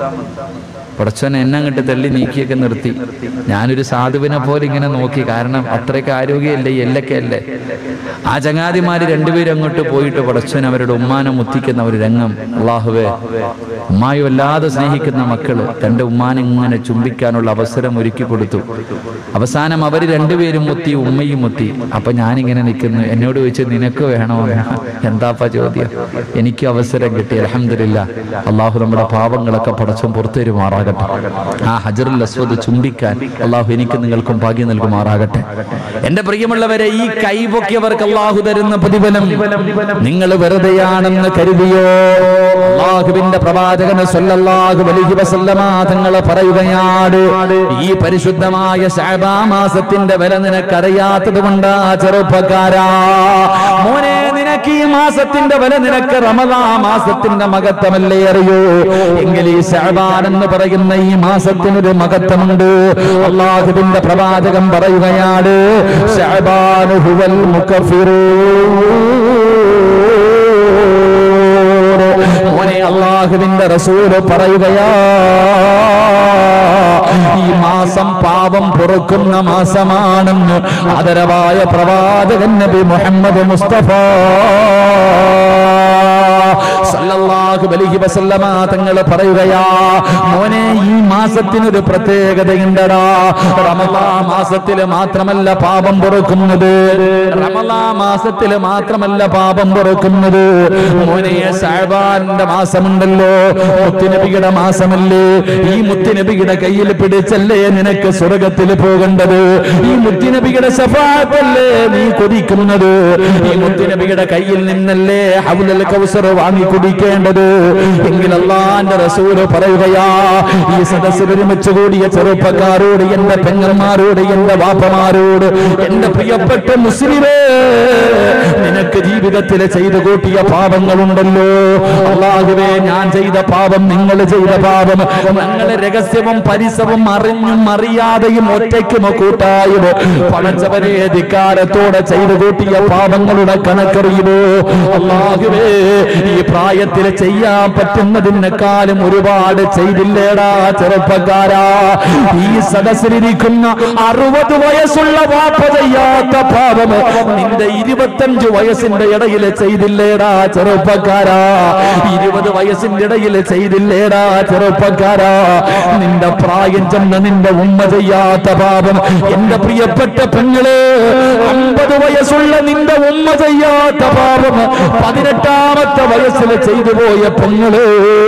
പടച്ചവൻ എന്നെ അങ്ങോട്ട് തള്ളി നീക്കിയൊക്കെ നിർത്തി ഞാനൊരു സാധുവിനെ പോലെ ഇങ്ങനെ നോക്കി കാരണം അത്രയ്ക്ക് ആരോഗ്യമല്ലേ ഈ എല്ലൊക്കെ അല്ലേ ആ ചങ്ങാതിമാര് രണ്ടുപേരും അങ്ങോട്ട് പോയിട്ട് പടച്ചവൻ അവരുടെ ഉമ്മാനെ മുത്തിക്കുന്ന ഒരു രംഗം അള്ളാഹുവേ ഉമ്മായും വല്ലാതെ സ്നേഹിക്കുന്ന മക്കള് തന്റെ ഉമ്മാനെ ഇങ്ങനെ ചുംബിക്കാനുള്ള അവസരം ഒരുക്കി കൊടുത്തു അവസാനം അവര് രണ്ടുപേരും മുത്തി ഉമ്മയും മുത്തി അപ്പൊ ഞാനിങ്ങനെ നിൽക്കുന്നു എന്നോട് ചോദിച്ചു നിനക്ക് വേണോ എന്താപ്പാ ചോദ്യം എനിക്ക് അവസരം കിട്ടി അലഹമില്ല അള്ളാഹു നമ്മുടെ പാവങ്ങളൊക്കെ പടച്ചും പുറത്തുവരുമാറാകട്ടെ ആ ഹജറുൽ അസ്വദ് ചുംബിക്കാൻ അള്ളാഹു എനിക്ക് നിങ്ങൾക്കും ഭാഗ്യം നൽകുമാറാകട്ടെ എന്റെ പ്രിയമുള്ളവരെ ഈ കൈപൊക്കിയവർക്ക് അള്ളാഹു തരുന്ന പ്രതിഫലം നിങ്ങൾ വെറുതെയാണെന്ന് കരുതിയോ അള്ളാഹുവിന്റെ പ്രവാചകന് സല്ലല്ലാഹു അലൈഹി വസല്ലമ തങ്ങൾ പറയുകയാണ് ഈ പരിശുദ്ധമായ ശഅബാ മാസത്തിന്റെ വില നിനക്കറിയാത്തത് കൊണ്ടാ ചെറുപ്പക്കാരാ മോനെ നിനക്ക് ഈ മാസത്തിന്റെ വില നിനക്ക് റമദാ മാസത്തിന്റെ മഹത്വമല്ലേ അറിയൂ എങ്കിൽ ഈ ശഅബാൻ എന്ന് പറയുന്ന ഈ മാസത്തിനൊരു മഹത്വമുണ്ട് അള്ളാഹുവിന്റെ പ്രവാചകൻ പറയുകയാണ് ശഅബാനു ഹുവൽ മുകഫിറൂ മോനെ അള്ളാഹുവിന്റെ റസൂല് പറയുകയാ ഈ മാസം പാപം പൊറുക്കുന്ന മാസമാണെന്ന് ആദരവായ പ്രവാചകൻ നബി മുഹമ്മദ് മുസ്തഫ സല്ലല്ലാഹു സല്ലല്ലാഹു അലൈഹി വസല്ലമ തങ്ങൾ പറയുകയാ മോനെ ഈ മാസത്തിനൊരു പ്രത്യേകതയുണ്ടടാ റമളാ മാസത്തില് മാത്രമല്ല പാപം പൊറുക്കുന്നത് റമളാ മാസത്തില് മാത്രമല്ല പാപം പൊറുക്കുന്നത് മോനെ ഷാബാന്റെ മാസമുണ്ടല്ലോ മുത്തുനബിയുടെ മാസമല്ലേ ഈ മുത്തുനബിയുടെ കയ്യിൽ പിടിച്ചല്ലേ നിനക്ക് സ്വർഗത്തിൽ പോകേണ്ടത് ഈ മുത്തുനബിയുടെ ശഫാത്തല്ലേ നീ കൊതിക്കുന്നത് ഈ മുത്തുനബിയുടെ കയ്യിൽ നിന്നല്ലേ ഹൗലൽ കൗസർ വാങ്ങി കുടിക്കേണ്ടത് എങ്കിൽ അള്ളാന്റെ റസൂല് പറയുകയാ ഈ സദസ്സിൽ ഒരുമിച്ച് കൂടിയ ചെറുപ്പക്കാരോട് എന്റെ പെങ്ങന്മാരോട് എന്റെ വാപ്പമാരോട് എന്റെ പ്രിയപ്പെട്ട മുസ്ലിമേ നിനക്ക് ജീവിതത്തിൽ ചെയ്തു കൂട്ടിയ പാപങ്ങളുണ്ടല്ലോ അള്ളാഹുവേ ഞാൻ ചെയ്ത പാപം നിങ്ങൾ ചെയ്ത പാപം ഞങ്ങളെ രഹസ്യവും പരിസവും അറിഞ്ഞും അറിയാതെയും ഒറ്റയ്ക്കും കൂട്ടായും പടച്ചവരെ ധിക്കാരത്തോടെ ചെയ്തു കൂട്ടിയ പാപങ്ങളുടെ കണക്കറിയുമോ അള്ളാഹുവേ ഈ പ്രായത്തിൽ ചെയ്യാൻ പറ്റുന്നതിനേക്കാളും ഒരുപാട് ചെയ്തില്ലേടാ ചെറുപ്പക്കാരാ ഈ സദസ്സിലിരിക്കുന്ന അറുപത് വയസ്സുള്ള വാപ്പ ചെയ്യാത്ത പാപം നിന്റെ ഇരുപത്തഞ്ച് വയസ്സിന്റെ ഇടയിൽ ചെയ്തില്ലേടാ ചെറുപ്പക്കാരാ ഇരുപത് വയസ്സിന്റെ ഇടയിൽ ചെയ്തില്ലേടാ ചെറുപ്പക്കാരാ നിന്റെ പ്രായം ചെന്ന നിന്റെ ഉമ്മ ചെയ്യാത്ത പാപം എന്റെ പ്രിയപ്പെട്ട പെങ്ങള് അമ്പത് വയസ്സുള്ള നിന്റെ ഉമ്മ ചെയ്യാത്ത പാപം പതിനെട്ടാമത്തെ വയസ്സിൽ ചെയ്തു പോയ പെങ്ങള്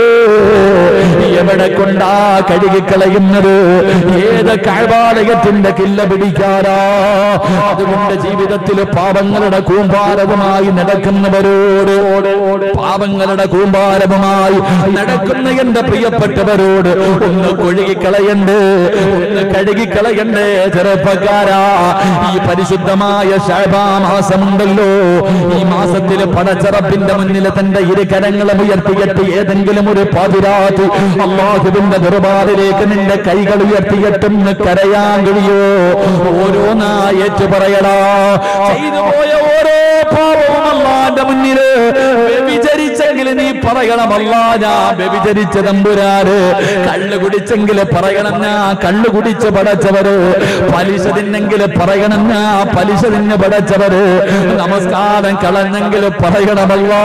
എവിടെ കൊണ്ടാ കഴുകിക്കളയുന്നത് ഏത് കഴവാലയത്തിന്റെ കില്ല പിടിക്കാരാ അതുകൊണ്ട് ജീവിതത്തിൽ പാപങ്ങളുടെ കൂമ്പാരവുമായി നടക്കുന്നവരോട് പാപങ്ങളുടെ കൂമ്പാരവുമായി നടക്കുന്ന എന്റെ പ്രിയപ്പെട്ടവരോട് ഒന്ന് കൊഴുകിക്കളയണ്ടേ ഒന്ന് കഴുകിക്കളയണ്ടേ ചെറുപ്പക്കാരാ ഈ പരിശുദ്ധമായ ഷാബാ മാസമുണ്ടല്ലോ ഈ മാസത്തിൽ പടച്ചറപ്പിന്റെ മുന്നിൽ തന്റെ ഇരു കരങ്ങളും ഉയർത്തിയിട്ട് ഏതെങ്കിലും ഒരു പാതിരാത്രി അള്ളാഹുവിന്റെ ദുർബാറിലേക്ക് നിന്റെ കൈകൾ ഉയർത്തിയിട്ടെന്ന് കരയാൻ കഴിയോ ഓരോന്നായേറ്റു പറയടാ ചെയ്തു പോയ ഓരോ പാപവും അള്ളാന്റെ മുന്നില് വ്യഭിചരിച്ചെങ്കിൽ നീ പറയണമല്ല ഞാൻ വ്യഭിചരിച്ച തമ്പുരാര് കള്ളു കുടിച്ചെങ്കിൽ പറയണം ഞാൻ കള്ളു കുടിച്ച് പടച്ചവര് പലിശ തിന്നെങ്കിൽ പറയണം ഞാൻ പലിശ തിന്ന് പടച്ചവര് നമസ്കാരം കളഞ്ഞെങ്കിൽ പറയണമല്ലോ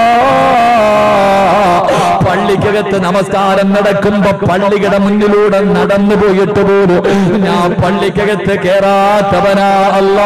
പള്ളിക്കകത്ത് നമസ്കാരം നടക്കുമ്പോ പള്ളിയുടെ മുന്നിലൂടെ നടന്നു പോയിട്ട് പോലും ഞാൻ പള്ളിക്കകത്ത് കേറാത്തവനാ അല്ലാ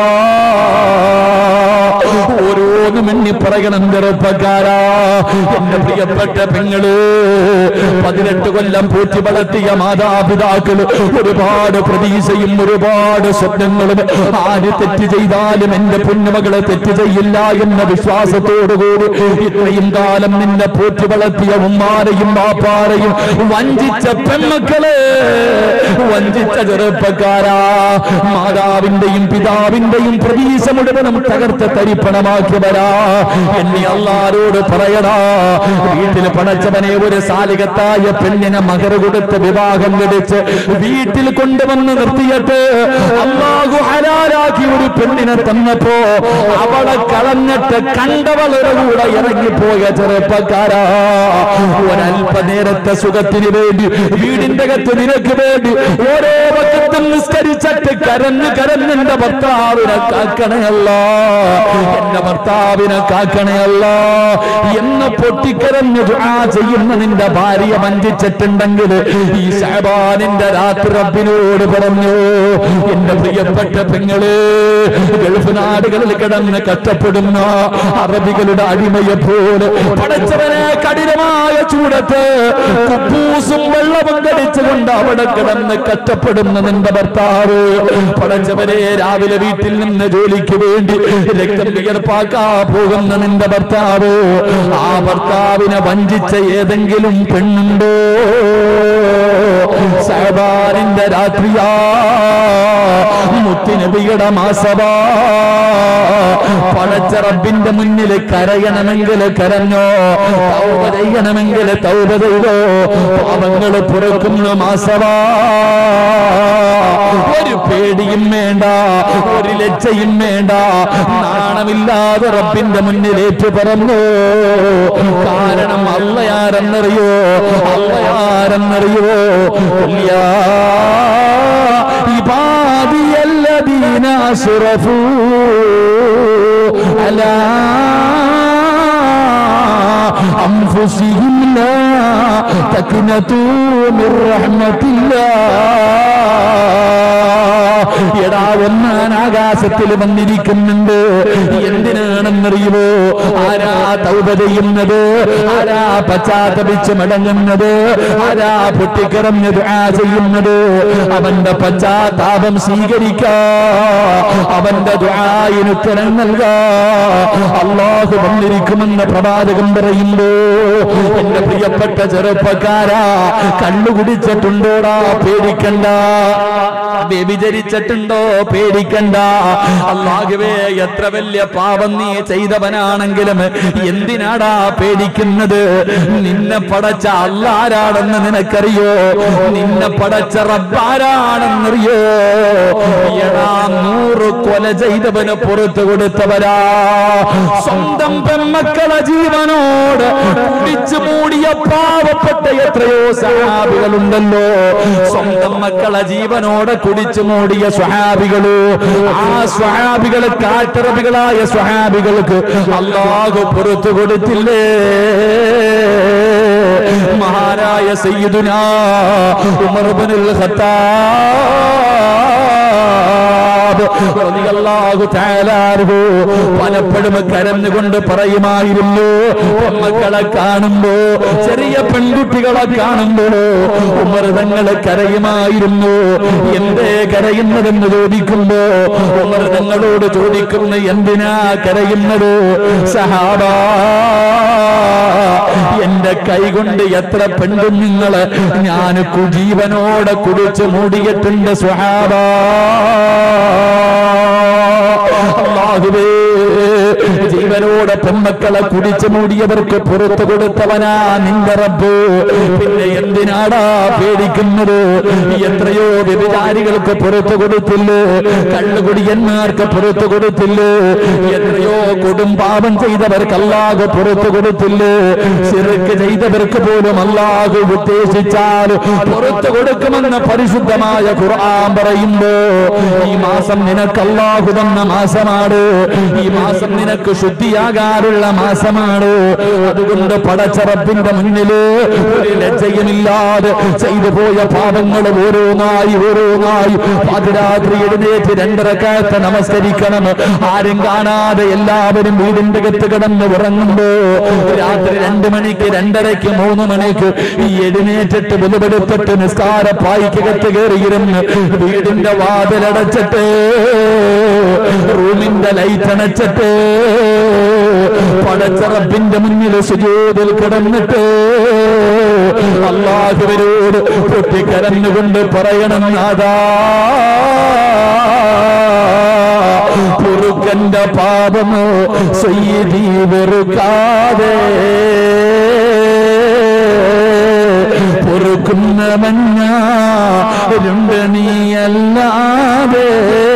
ഓരോന്നും എണ്ണി പറയണം ചെറുപ്പക്കാരാ എന്റെ പ്രിയപ്പെട്ട പെങ്ങള് പതിനെട്ട് കൊല്ലം പൂറ്റി വളർത്തിയ മാതാപിതാക്കള് ഒരുപാട് പ്രതീക്ഷയും ഒരുപാട് സ്വപ്നങ്ങളും ആര് തെറ്റ് ചെയ്താലും എന്റെ പൊന്നുമകളെ തെറ്റ് ചെയ്യില്ല എന്ന വിശ്വാസത്തോടുകൂടി ഇത്രയും കാലം നിന്നെ പൂറ്റി വളർത്തിയ ഉമ്മാരെയും വാപ്പാരെയും വഞ്ചിച്ച പെൺമക്കളെ വഞ്ചിച്ച ചെറുപ്പക്കാരാ മാതാവിന്റെയും പിതാവിന്റെയും പ്രതീക്ഷ മുഴുവനും തകർത്ത് തരിപ്പണമാക്കിയവരാ എന്നെ അള്ളാരോട് പറയടാ വീട്ടിൽ പടച്ചവനെ ഒരു സാലികത്തായ പെണ്ണിനെ മകർ കൊടുത്ത് വിവാഹം കഴിച്ച് വീട്ടിൽ കൊണ്ടുവന്ന് നിർത്തിയിട്ട് അള്ളാഹു ഹലാലാക്കി ഒരു പെണ്ണിനെ തന്നപ്പോ അവളെ കളഞ്ഞിട്ട് കണ്ടവളുടെ കൂടെ ഇറങ്ങിപ്പോയ ചെറുപ്പക്കാരാ ഒരല്പനേരത്തെ സുഖത്തിന് വേണ്ടി വീടിന്റെ അകത്ത് നിനക്ക് വേണ്ടി ഓരോ പക്കത്തും നിസ്കരിച്ചിട്ട് കരഞ്ഞ് കരഞ്ഞെന്റെ ഭർത്താവിനെ കാക്കണയല്ല എന്റെ ഭർത്താവിനെ കാക്കണയല്ല എന്ന് പൊട്ടിക്കരഞ്ഞ് ദുആ ചെയ്യുന്ന നിന്റെ ഭാര്യ വഞ്ചിച്ചിട്ടുണ്ടെങ്കിൽ ഈ ഷാബാനിന്റെ രാത്രി റബ്ബിനോട് പറഞ്ഞു എന്റെ പ്രിയപ്പെട്ട പെങ്ങള് ഗൾഫ് നാടുകളിൽ കിടന്ന് കഷ്ടപ്പെടുന്ന അറബികളുടെ അടിമയെ പോലെ പടച്ചവനെ കഠിനമായ ചൂടത്ത് കുപ്പൂസും വെള്ളവും കടിച്ചുകൊണ്ട് അവിടെ കിടന്ന് കഷ്ടപ്പെടുന്ന നിന്റെ ഭർത്താവ് പടച്ചവനെ രാവിലെ വീട്ടിൽ നിന്ന് ജോലിക്ക് വേണ്ടി രക്തം വിയർപ്പാക്കാ പോകുന്ന നിന്റെ ഭർത്താവ് ആ ഭർത്താവിനെ വഞ്ചിച്ച ഏതെങ്കിലും പെണ്ണുണ്ടോ സഹബാനിന്റെ രാത്രിയാ മുത്തിനബിയുടെ മാസവാ പടച്ച റബ്ബിന്റെ മുന്നിൽ കരയണമെങ്കിൽ കരഞ്ഞോ തൗബ ചെയ്യണമെങ്കിൽ തൗബ ചെയ്തോ പാപങ്ങൾ പുറക്കുന്ന മാസവാ ഒരു പേടിയും വേണ്ട ഒരു ലജ്ജയും വേണ്ട നാണമില്ലാതെ റബ്ബിന്റെ മുന്നിൽ ഏറ്റു പറഞ്ഞു കാരണം അള്ളയാരെന്നറിയോ അള്ളയാരെന്നറിയോ ഇല്ലാ عبادي الذين أسرفوا على أنفسهم لا تقنطوا من رحمة الله എടാ ഒന്നാൻ ആകാശത്തിൽ വന്നിരിക്കുന്നുണ്ട് എന്തിനാണെന്നറിയുമോ ആരാ തൗബ ചെയ്യുന്നത് ആരാ പശ്ചാത്തപിച്ച് മടങ്ങുന്നത് ആരാ പൊട്ടിക്കിറഞ്ഞ് ദുആ ചെയ്യുന്നത് അവന്റെ പശ്ചാത്താപം സ്വീകരിക്കാ അവന്റെ ദുആയിന് ഉത്തരം നൽകാ അള്ളാഹു വന്നിരിക്കുമെന്ന് പ്രവാചകൻ പറയുമ്പോ എന്റെ പ്രിയപ്പെട്ട ചെറുപ്പക്കാരാ കണ്ണു കുടിച്ചിട്ടുണ്ടോടാ പേടിക്കണ്ട വ്യഭിചരിച്ചിട്ടുണ്ടോ പേടിക്കണ്ട അള്ളാഹുവേ എത്ര വലിയ പാപം നീ ചെയ്തവനാണെങ്കിലും എന്തിനാടാ പേടിക്കുന്നത് നിന്നെ പടച്ച അല്ലാരാണെന്ന് നിനക്കറിയോ നിന്നെ പടച്ച റബ്ബാരാണെന്നറിയോ എടാ നൂറ് കൊല ചെയ്തവന് പുറത്തു കൊടുത്തവരാ സ്വന്തം പെമ്മക്കളെ ജീവനോട് കുടിച്ചു മൂടിയ പാവപ്പെട്ട എത്രയോ സഹാബികളുണ്ടല്ലോ സ്വന്തം മക്കളെ ജീവനോട് കുടിച്ചു മൂടിയ സ്വഹാബികള് ആ സ്വഹാബികള് കാട്ടറബികളായ സ്വഹാബികൾക്ക് അള്ളാഹു പുറത്തു കൊടുത്തില്ലേ മഹാരായ സയ്യിദുനാ ഉമർ ഇബ്നുൽ ഖത്താബ് റളിയല്ലാഹു തആല അൻഹു പലപ്പോഴും കരഞ്ഞുകൊണ്ട് പറയുമായിരുന്നു മക്കളെ കാണുമ്പോ ചെറിയ പെൺകുട്ടികളെ കാണുമ്പോ ഉമർ തങ്ങളെ കരയുമായിരുന്നു എന്തേ കരയുന്നതെന്ന് ചോദിക്കുമ്പോ ഉമർ തങ്ങളോട് ചോദിക്കുന്ന എന്തിനാ കരയുന്നത് സഹാബാ എന്റെ കൈകൊണ്ട് എത്ര പെൺകുഞ്ഞുങ്ങള് ഞാൻ കുജീവനോടെ കുടിച്ചു മൂടിയിട്ടുണ്ട് സുഹാബ അല്ലാഹുവേ ജീവനോടെ പെൺമക്കളെ കുടിച്ചു മൂടിയവർക്ക് പുറത്തു കൊടുത്തവനാ നിന്റെ റബ്ബ് പിന്നെ എന്തിനാടാ പേടിക്കുന്നത് എത്രയോ വ്യഭിചാരികൾക്ക് പുറത്തു കൊടുത്തില്ലേ കള്ളുകുടിയന്മാർക്ക് പുറത്തു കൊടുത്തില്ലേ എത്രയോ കൊടും പാപം ചെയ്തവർക്ക് അല്ലാഹു പുറത്തു കൊടുത്തില്ലേ ശിർക്ക് ചെയ്തവർക്ക് പോലും അല്ലാഹു ഉദ്ദേശിച്ചാൽ പുറത്തു കൊടുക്കുമെന്ന് പരിശുദ്ധമായ ഖുർആൻ പറയുമ്പോ ഈ മാസം നിനക്ക് അല്ലാഹു തന്ന മാസമാണ് ഈ മാസം നിനക്ക് ശുദ്ധിയാകാനുള്ള മാസമാണ് അതുകൊണ്ട് പടച്ചറപ്പിന്റെ മുന്നില് ഒരു ലജ്ജയുമില്ലാതെ ചെയ്തു പോയ പാപങ്ങൾ ഓരോന്നായി ഓരോന്നായി പാതിരാത്രി എഴുന്നേറ്റ് രണ്ടരക്കാലത്ത് നമസ്കരിക്കണം ആരും കാണാതെ എല്ലാവരും വീടിന്റെ അകത്ത് കിടന്ന് ഉറങ്ങുമ്പോ രാത്രി രണ്ടു മണിക്ക് രണ്ടരയ്ക്ക് മൂന്ന് മണിക്ക് ഈ എഴുന്നേറ്റിട്ട് വിലപെടുത്തിട്ട് നിസ്കാര പായ്ക്കകത്ത് കയറിയിരുന്ന് വീടിന്റെ വാതിലടച്ചിട്ട് റൂമിന്റെ ലൈറ്റ് അണച്ചിട്ട് പടച്ചറപ്പിന്റെ മുന്നിൽ സുജൂതിൽ കിടന്നിട്ട് അള്ളാഹുവരോട് പൊട്ടിക്കരഞ്ഞുകൊണ്ട് പറയണം നാദാ പൊറുക്കന്റെ പാപമോ സയ്യദി വെറുക്കാതെ പൊറുക്കുന്ന മഞ്ഞ രണ്ട് നീയല്ലാതെ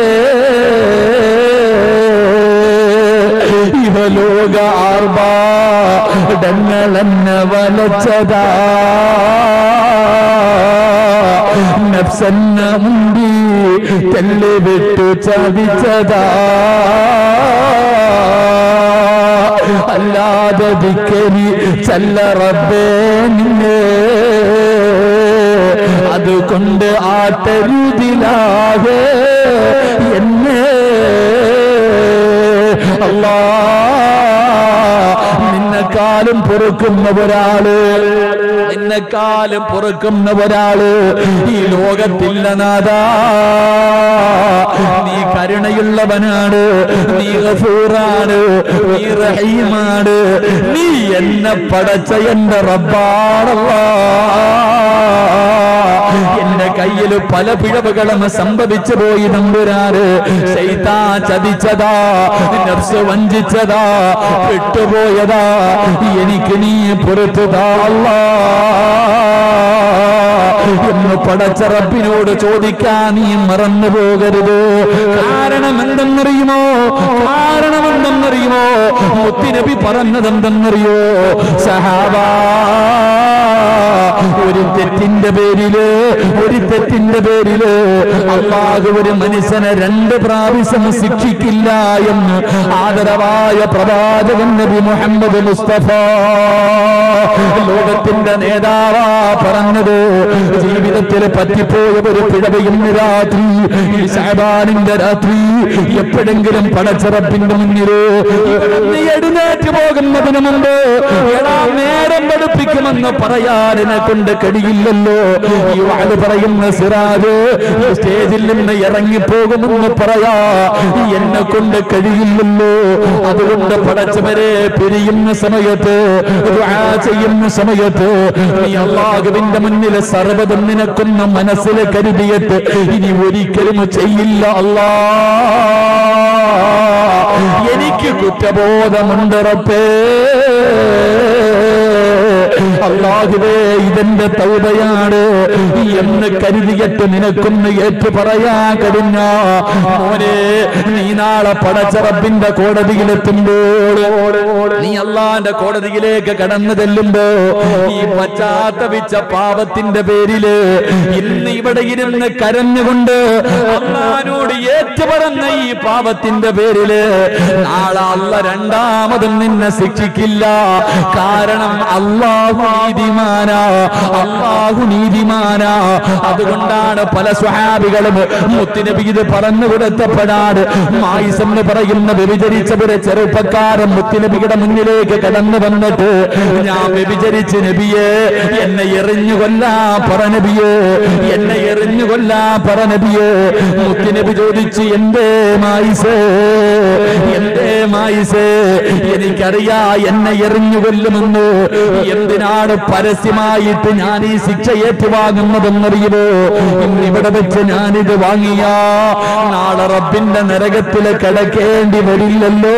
ഇവലോക ആർഭാടങ്ങളെന്നെ വലച്ചതാ നഫ്സന്ന മുണ്ടി തെല്ല് വിട്ടു ചതിച്ചതാ അല്ലാതെ ദിക്കരി ചല്ല റബ്ബേ നിന്നെ അതുകൊണ്ട് ആട്ടരുതിലാകെ എന്നെ അല്ലാ നിന്നെക്കാളും പൊറുക്കുന്ന ഒരാള് നിന്നെക്കാളും പൊറുക്കുന്ന ഒരാള് ഈ ലോകത്തില്ല നാദാ നീ കരുണയുള്ളവനാണ് നീ ഗഫൂറാണ് നീ റഹീമാണ് നീ എന്നെ പടച്ച എന്റെ റബ്ബാണല്ലാ എന്റെ കയ്യിൽ പല പിഴവുകളും സംഭവിച്ചു പോയി നമ്പുരാറ് ശൈത്താ ചതിച്ചതാ നഫ്സ് വഞ്ചിച്ചതാ വിട്ടുപോയതാ എനിക്ക് നീ പുറത്തുതാ അല്ലാ എന്ന് പടച്ച റബ്ബിനോട് ചോദിക്കാൻ നീ മറന്നു പോകരുത് കാരണം എന്തെന്നറിയുമോ കാരണം എന്തെന്നറിയുമോ മുത്തിനബി പറഞ്ഞത് എന്തെന്നറിയോ സഹാബാ ഒരു തെറ്റിന്റെ പേരില് ഒരു തെറ്റിന്റെ പേരില് അള്ളാഹു ഒരു മനുഷ്യനെ രണ്ട് പ്രാവശ്യം ശിക്ഷിക്കില്ല എന്ന് ആദരവായ പ്രവാചകൻ നബി മുഹമ്മദ് മുസ്തഫ ലോകത്തിന്റെ നേതാവാ പറഞ്ഞത് ജീവിതത്തിൽ പറ്റിപ്പോയ ഒരു പിഴവ് ഇന്ന് രാത്രി ഈ ഷാബാനിന്റെ രാത്രി എപ്പോഴെങ്കിലും പടച്ചിറപ്പിന്റെ മുന്നില് ഇവിടുന്ന് എഴുന്നേറ്റ് പോകുന്നതിന് മുമ്പ് എടാ നേരം പഠിപ്പിക്കുമെന്ന് പറയാൻ എന്നെ കൊണ്ട് കഴിയില്ലല്ലോ ഈ വാല് പറയുന്ന സിറാജ് ഈ സ്റ്റേജിൽ നിന്ന് ഇറങ്ങിപ്പോകുമെന്ന് പറയാ എന്നെ കൊണ്ട് കഴിയില്ലല്ലോ അതുകൊണ്ട് പടച്ചവരെ പിരിയുന്ന സമയത്ത് ദുആ ചെയ്യുന്ന സമയത്ത് നീ അള്ളാഹുവിന്റെ മുന്നിൽ സർവ്വതും നിനക്കൊന്ന് മനസ്സിൽ കരുതിയിട്ട് ഇനി ഒരിക്കലും ചെയ്യില്ല അല്ലാ എനിക്ക് കുറ്റബോധമുണ്ട് റബ്ബേ അള്ളാഹുവേ ഇതെന്റെ തൗബയാണ് എന്ന് കരുതിയിട്ട് നിനക്കൊന്ന് ഏറ്റു പറയാൻ കഴിഞ്ഞ മോനെ നീ നാളെ പടച്ചറപ്പിന്റെ കോടതിയിലെത്തുമ്പോൾ നീ അള്ളാന്റെ കോടതിയിലേക്ക് കടന്നു ചെല്ലുമ്പോ ഈ പശ്ചാത്തപിച്ച പാപത്തിന്റെ പേരില് ഇന്ന് ഇവിടെ ഇരുന്ന് കരഞ്ഞുകൊണ്ട് അള്ളഹാനോട് ഏറ്റു പറഞ്ഞ ഈ പാപത്തിന്റെ പേരില് നാളെ അല്ല രണ്ടാമതും നിന്നെ ശിക്ഷിക്കില്ല കാരണം അള്ളാഹു നീതിമാനാ അള്ളാഹു നീതിമാനാ അതുകൊണ്ടാണ് പല സ്വഹാബികളും മുത്തിനബി ഇത് പറഞ്ഞു കൊടുത്തപ്പെടാറ് മായിസ് എന്ന് പറയുന്ന വ്യഭിചരിച്ചവരെ ചെറുപ്പക്കാരൻ മുത്തിനബിയുടെ മുന്നിലേക്ക് കടന്നു വന്നിട്ട് ഞാൻ വ്യഭിചരിച്ച് നബിയെ എന്നെ എറിഞ്ഞു കൊല്ലാ പറ നബിയെ എന്നെ എറിഞ്ഞു കൊല്ലാ പറ നബിയെ മുത്തിനബി ചോദിച്ചു എന്തേ മായിസേ എന്തേ മായിസേ എനിക്കറിയാ എന്നെ എറിഞ്ഞു കൊല്ലുമെന്ന് എന്തിനാണ് പരസ്യമായിട്ട് ഞാൻ ഈ ശിക്ഷ ഏറ്റുവാങ്ങുന്നതെന്നറിയുമോ ഇന്ന് ഇവിടെ വെച്ച് ഞാനിത് വാങ്ങിയ നാളെ റബ്ബിന്റെ നരകത്തിൽ കിടക്കേണ്ടി വരില്ലല്ലോ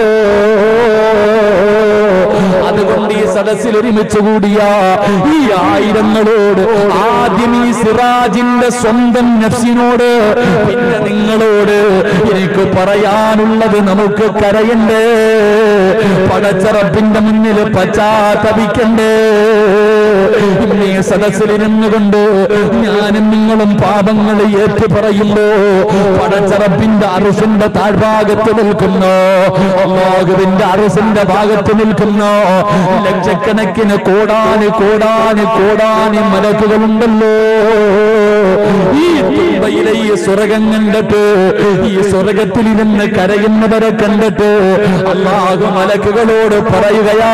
അതുകൊണ്ട് ഈ സദസ്സിൽ ഒരുമിച്ച് കൂടിയ ഈ ആയിരങ്ങളോട് ആദ്യം ഈ സിറാജിന്റെ സ്വന്തം നഫ്സിനോട് പിന്നെ നിങ്ങളോട് എനിക്ക് പറയാനുള്ളത് നമുക്ക് കരയണ്ടേ പടച്ചറപ്പിന്റെ മുന്നിൽ പശ്ചാത്തപിക്കണ്ടേ ഇന്നീ സദസ്സിലിരുന്നു കൊണ്ട് ഞാനും നിങ്ങളും പാപങ്ങൾ ഏറ്റു പറയുമ്പോ പടച്ചറപ്പിന്റെ അറുസിന്റെ താഴ്ഭാഗത്ത് നിൽക്കുന്നു അള്ളാഹുവിന്റെ അറുസിന്റെ ഭാഗത്ത് നിൽക്കുന്നു ലക്ഷക്കണക്കിന് കോടാന് കോടാന് കോടാന് മലക്കുകളുണ്ടല്ലോ ഈ തുമ്പയിലെ ഈ സ്വർഗം കണ്ടിട്ട് ഈ സ്വർഗത്തിലിരുന്ന് കരയുന്നവരെ കണ്ടിട്ട് അള്ളാഹു മലക്കുകളോട് പറയുകയാ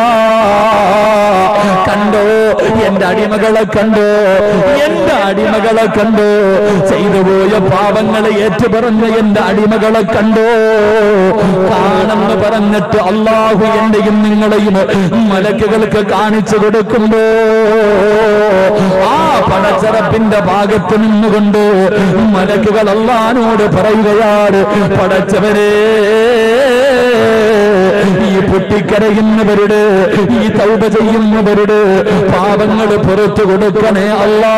കണ്ടോ എന്റെ അടിമകളെ കണ്ടോ എന്റെ അടിമകളെ കണ്ടോ ചെയ്തു പോയ പാപങ്ങളെ ഏറ്റുപറഞ്ഞ എന്റെ അടിമകളെ കണ്ടോ കാണെന്ന് പറഞ്ഞിട്ട് അള്ളാഹു എന്റെയും നിങ്ങളെയും മലക്കുകൾക്ക് കാണിച്ചു കൊടുക്കുമ്പോ ആ പടച്ചറപ്പിന്റെ ഭാഗത്ത് നിന്നുകൊണ്ട് മലക്കുകൾ അള്ളഹാനോട് പറയുകയാണ് പടച്ചവരെ ഈ പൊട്ടിക്കരയുന്നവരുടെ ഈ തൗബ ചെയ്യുന്നവരുടെ പാപങ്ങൾ പുറത്തു കൊടുക്കണേ അല്ലാ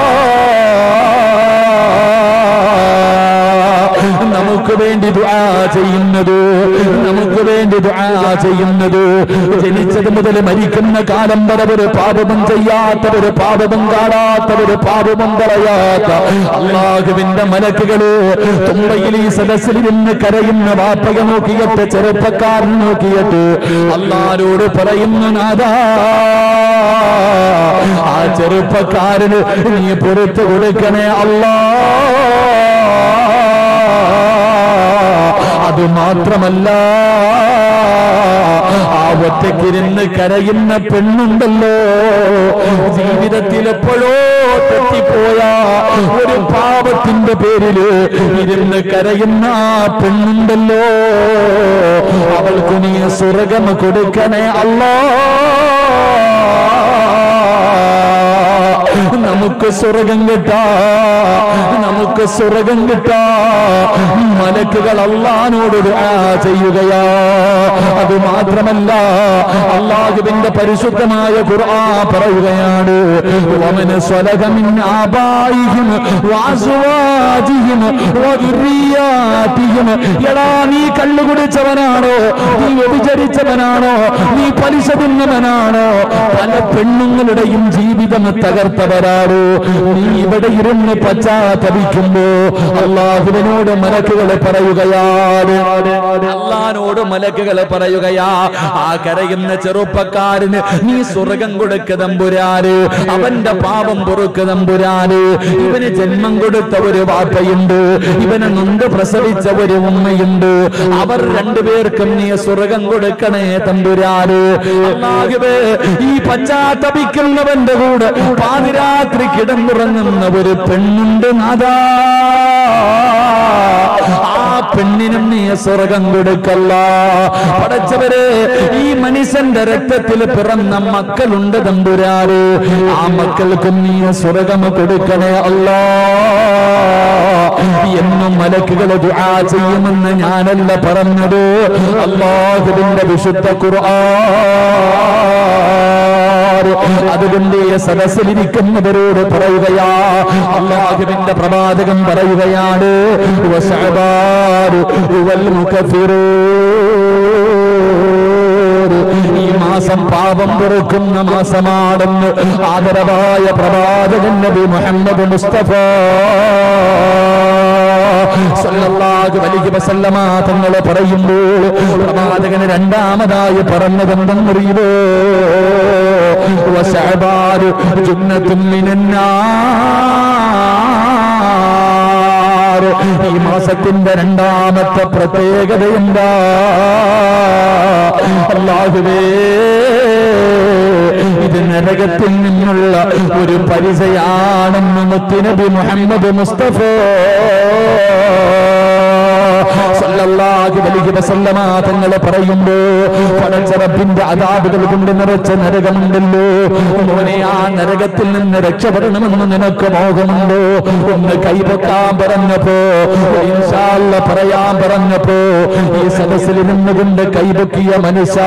നമുക്ക് വേണ്ടി ദുആ ചെയ്യുന്നത് നമുക്ക് വേണ്ടി ദുആ ചെയ്യുന്നത് ജനിച്ചത് മുതൽ മരിക്കുന്ന കാലം വരെ ഒരു പാപവും ചെയ്യാത്തവര് പാപവും കാണാത്തവര് പാപവും പറയാത്ത അള്ളാഹുവിന്റെ മലക്കുകള് തുമ്പയിൽ ഈ സദസ്സിൽ നിന്ന് കരയുന്ന വാപ്പയെ നോക്കിയിട്ട് ചെറുപ്പക്കാരൻ നോക്കിയിട്ട് അള്ളാരോട് പറയുന്നു നാദാ ആ ചെറുപ്പക്കാരന് നീ പുറത്തു കൊടുക്കണേ അല്ലാ അത് മാത്രമല്ല ആ ഒറ്റയ്ക്കിരുന്ന് കരയുന്ന പെണ്ണുണ്ടല്ലോ ജീവിതത്തിൽ എപ്പോഴോ തെറ്റിപ്പോയ ഒരു പാപത്തിന്റെ പേരില് ഇരുന്ന് കരയുന്ന ആ പെണ്ണുണ്ടല്ലോ അവൾക്ക് നീ സ്വർഗം കൊടുക്കണേ അല്ലാ നമുക്ക് സ്വർഗം കിട്ടാ നമുക്ക് സ്വർഗം കിട്ടാ മലക്കുകൾ അള്ളഹാനോട് ദുആ ചെയ്യുകയാ അത് മാത്രമല്ല അള്ളാഹുവിന്റെ പരിശുദ്ധമായ ഖുർആ പറയുകയാണ് വമന സ്വലഹ മിൻ ആബായിഹിം വഅസ്വാജിഹിം വദുരിയാതിഹിം എടാ നീ കള്ളു കുടിച്ചവനാണോ നീ വ്യഭിചരിച്ചവനാണോ നീ പലിശ തിന്നവനാണോ പല പെണ്ണുങ്ങളുടെയും ജീവിതം തകർത്തവരാണോ നീ ഇവിടെ ഇരുന്ന് പശ്ചാത്തപിക്കുമ്പോ അള്ളാഹുവിനോട് മലക്കുകളെ പറയുകയാണ് അള്ളഹാനോട് മലക്കുകളെ പറയുകയാ ആ കരയുന്ന ചെറുപ്പക്കാരന് നീ സ്വർഗം കൊടുക്ക തമ്പുരാന് അവന്റെ പാപം പൊറുക്ക് തമ്പുരാന് ഇവന് ജന്മം കൊടുത്ത ഒരു വാപ്പയുണ്ട് ഇവനെ നൊന്ത് പ്രസവിച്ച ഒരു ഉമ്മയുണ്ട് അവർ രണ്ടുപേർക്കും നീ സ്വർഗം കൊടുക്കണേ തമ്പുരാന് അല്ലാഹുവേ, ഈ പശ്ചാത്തപിക്കുന്നവന്റെ കൂടെ പാതിരാത്രി കിടന്നുറങ്ങുന്ന ഒരു പെണ്ണുണ്ട് നാദാ ആ പെണ്ണിനും നീ സ്വർഗം കൊടുക്കല്ല പടച്ചവരെ ഈ മനുഷ്യന്റെ രക്തത്തിൽ പിറന്ന മക്കളുണ്ട് തമ്പുരാറ് ആ മക്കൾക്കും നീ സ്വർഗം കൊടുക്കണേ അല്ലാ എന്നും മലക്കുകളെ ദുആ ചെയ്യുമെന്ന് ഞാനല്ല പറഞ്ഞത് അള്ളാഹുവിന്റെ വിശുദ്ധ ഖുർആൻ അതുകൊണ്ട് ഈ സദസ്സിലിരിക്കുന്നവരോട് പറയുകയാ അള്ളാഹുവിന്റെ പ്രവാചകം പറയുകയാണ് വശഅബാനു വൽ മുകഫിറൂൻ. ഈ മാസം പാപം പൊറുക്കുന്ന മാസമാണെന്ന് ആദരവായ പ്രവാചകൻ നബി മുഹമ്മദ് മുസ്തഫ സല്ലല്ലാഹു അലൈഹി വസല്ലമ തങ്ങൾ പറയുമ്പോൾ പ്രവാചകന് രണ്ടാമതായി പറഞ്ഞതെന്തെന്നറിയുമോ വശഅബാനു ജുന്നത്തും മിനന്നാർ ഈ മാസത്തിന്റെ രണ്ടാമത്തെ പ്രത്യേകത എന്താ അല്ലാഹുവേ ഇത് നരകത്തിൽ നിന്നുള്ള ഒരു പരിചയാണെന്ന് മുത്തുനബി മുഹമ്മദ് മുസ്തഫ സല്ലല്ലാഹു അലൈഹി വസല്ലമ തങ്ങൾ പറയുമ്പോ പടച്ച റബ്ബിന്റെ അതാബുകൾ കൊണ്ട് നിറച്ച നരകമുണ്ടല്ലോ മോനെ ആ നരകത്തിൽ നിന്ന് രക്ഷപ്പെടണമെന്ന് നിനക്ക് മോഹമുണ്ടോ ഒന്ന് കൈപൊക്കാൻ പറഞ്ഞപ്പോ ഇൻഷാ അല്ലാ പറയാൻ പറഞ്ഞപ്പോ ഈ സദസ്സിൽ നിന്നുകൊണ്ട് കൈപൊക്കിയ മനുഷ്യ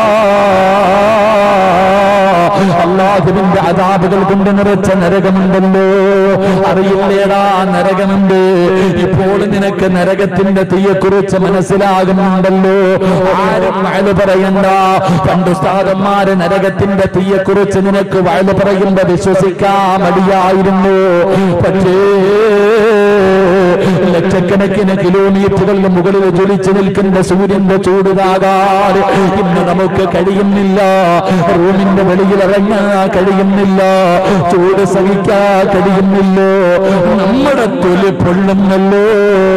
അള്ളാഹുവിന്റെ അതാബുകൾ കൊണ്ട് നിറച്ച നരകമുണ്ടല്ലോ അറിയില്ലേടാ നരകമുണ്ട് ഇപ്പോൾ നിനക്ക് നരകത്തിന്റെ തീയെക്കുറിച്ച് മനസ്സിലാകുന്നുണ്ടല്ലോ ആരും വയല് പറയണ്ട പണ്ട് ഉസ്താദന്മാര് നരകത്തിന്റെ തീയെക്കുറിച്ച് നിനക്ക് വയല് പറയുമ്പോ വിശ്വസിക്കാൻ മടിയായിരുന്നു പക്ഷേ ലക്ഷക്കണക്കിന് കിലോമീറ്ററുകളുടെ മുകളിൽ ജ്വലിച്ചു നിൽക്കുന്ന സൂര്യന്റെ ചൂട് താകാതെ ഇന്ന് നമുക്ക് കഴിയുന്നില്ല റൂമിന്റെ വെളിയിൽ ഇറങ്ങാൻ കഴിയുന്നില്ല ചൂട് സഹിക്കാൻ കഴിയുന്നില്ലോ നമ്മുടെ തൊലി പൊള്ളുന്നല്ലോ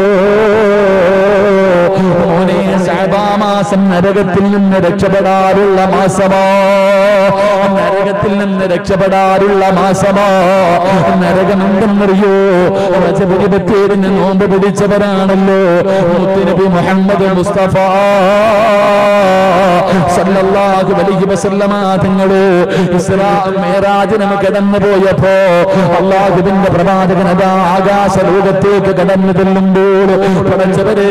മോനെ ശാബാമാസം നരകത്തിൽ നിന്ന് രക്ഷപ്പെടാറുള്ള മാസമോ നരകത്തിൽ നിന്ന് രക്ഷപ്പെടാറുള്ള മാസമോ നരകമെന്തെന്നറിയോ റജബ് ഇരുപത്തിയേഴിന് നോമ്പ് പിടിച്ചവരാണല്ലോ മുത്തുനബി മുഹമ്മദ് മുസ്തഫ സല്ലല്ലാഹു അലൈഹി വസല്ലമ തങ്ങള് ഇസ്രാ മേറാജ് നമുക്ക് കടന്നു പോയപ്പോ അള്ളാഹുവിന്റെ പ്രവാചകൻ അതാ ആകാശ ലോകത്തേക്ക് കടന്നു ചെല്ലുമ്പോൾ പടച്ചവരേ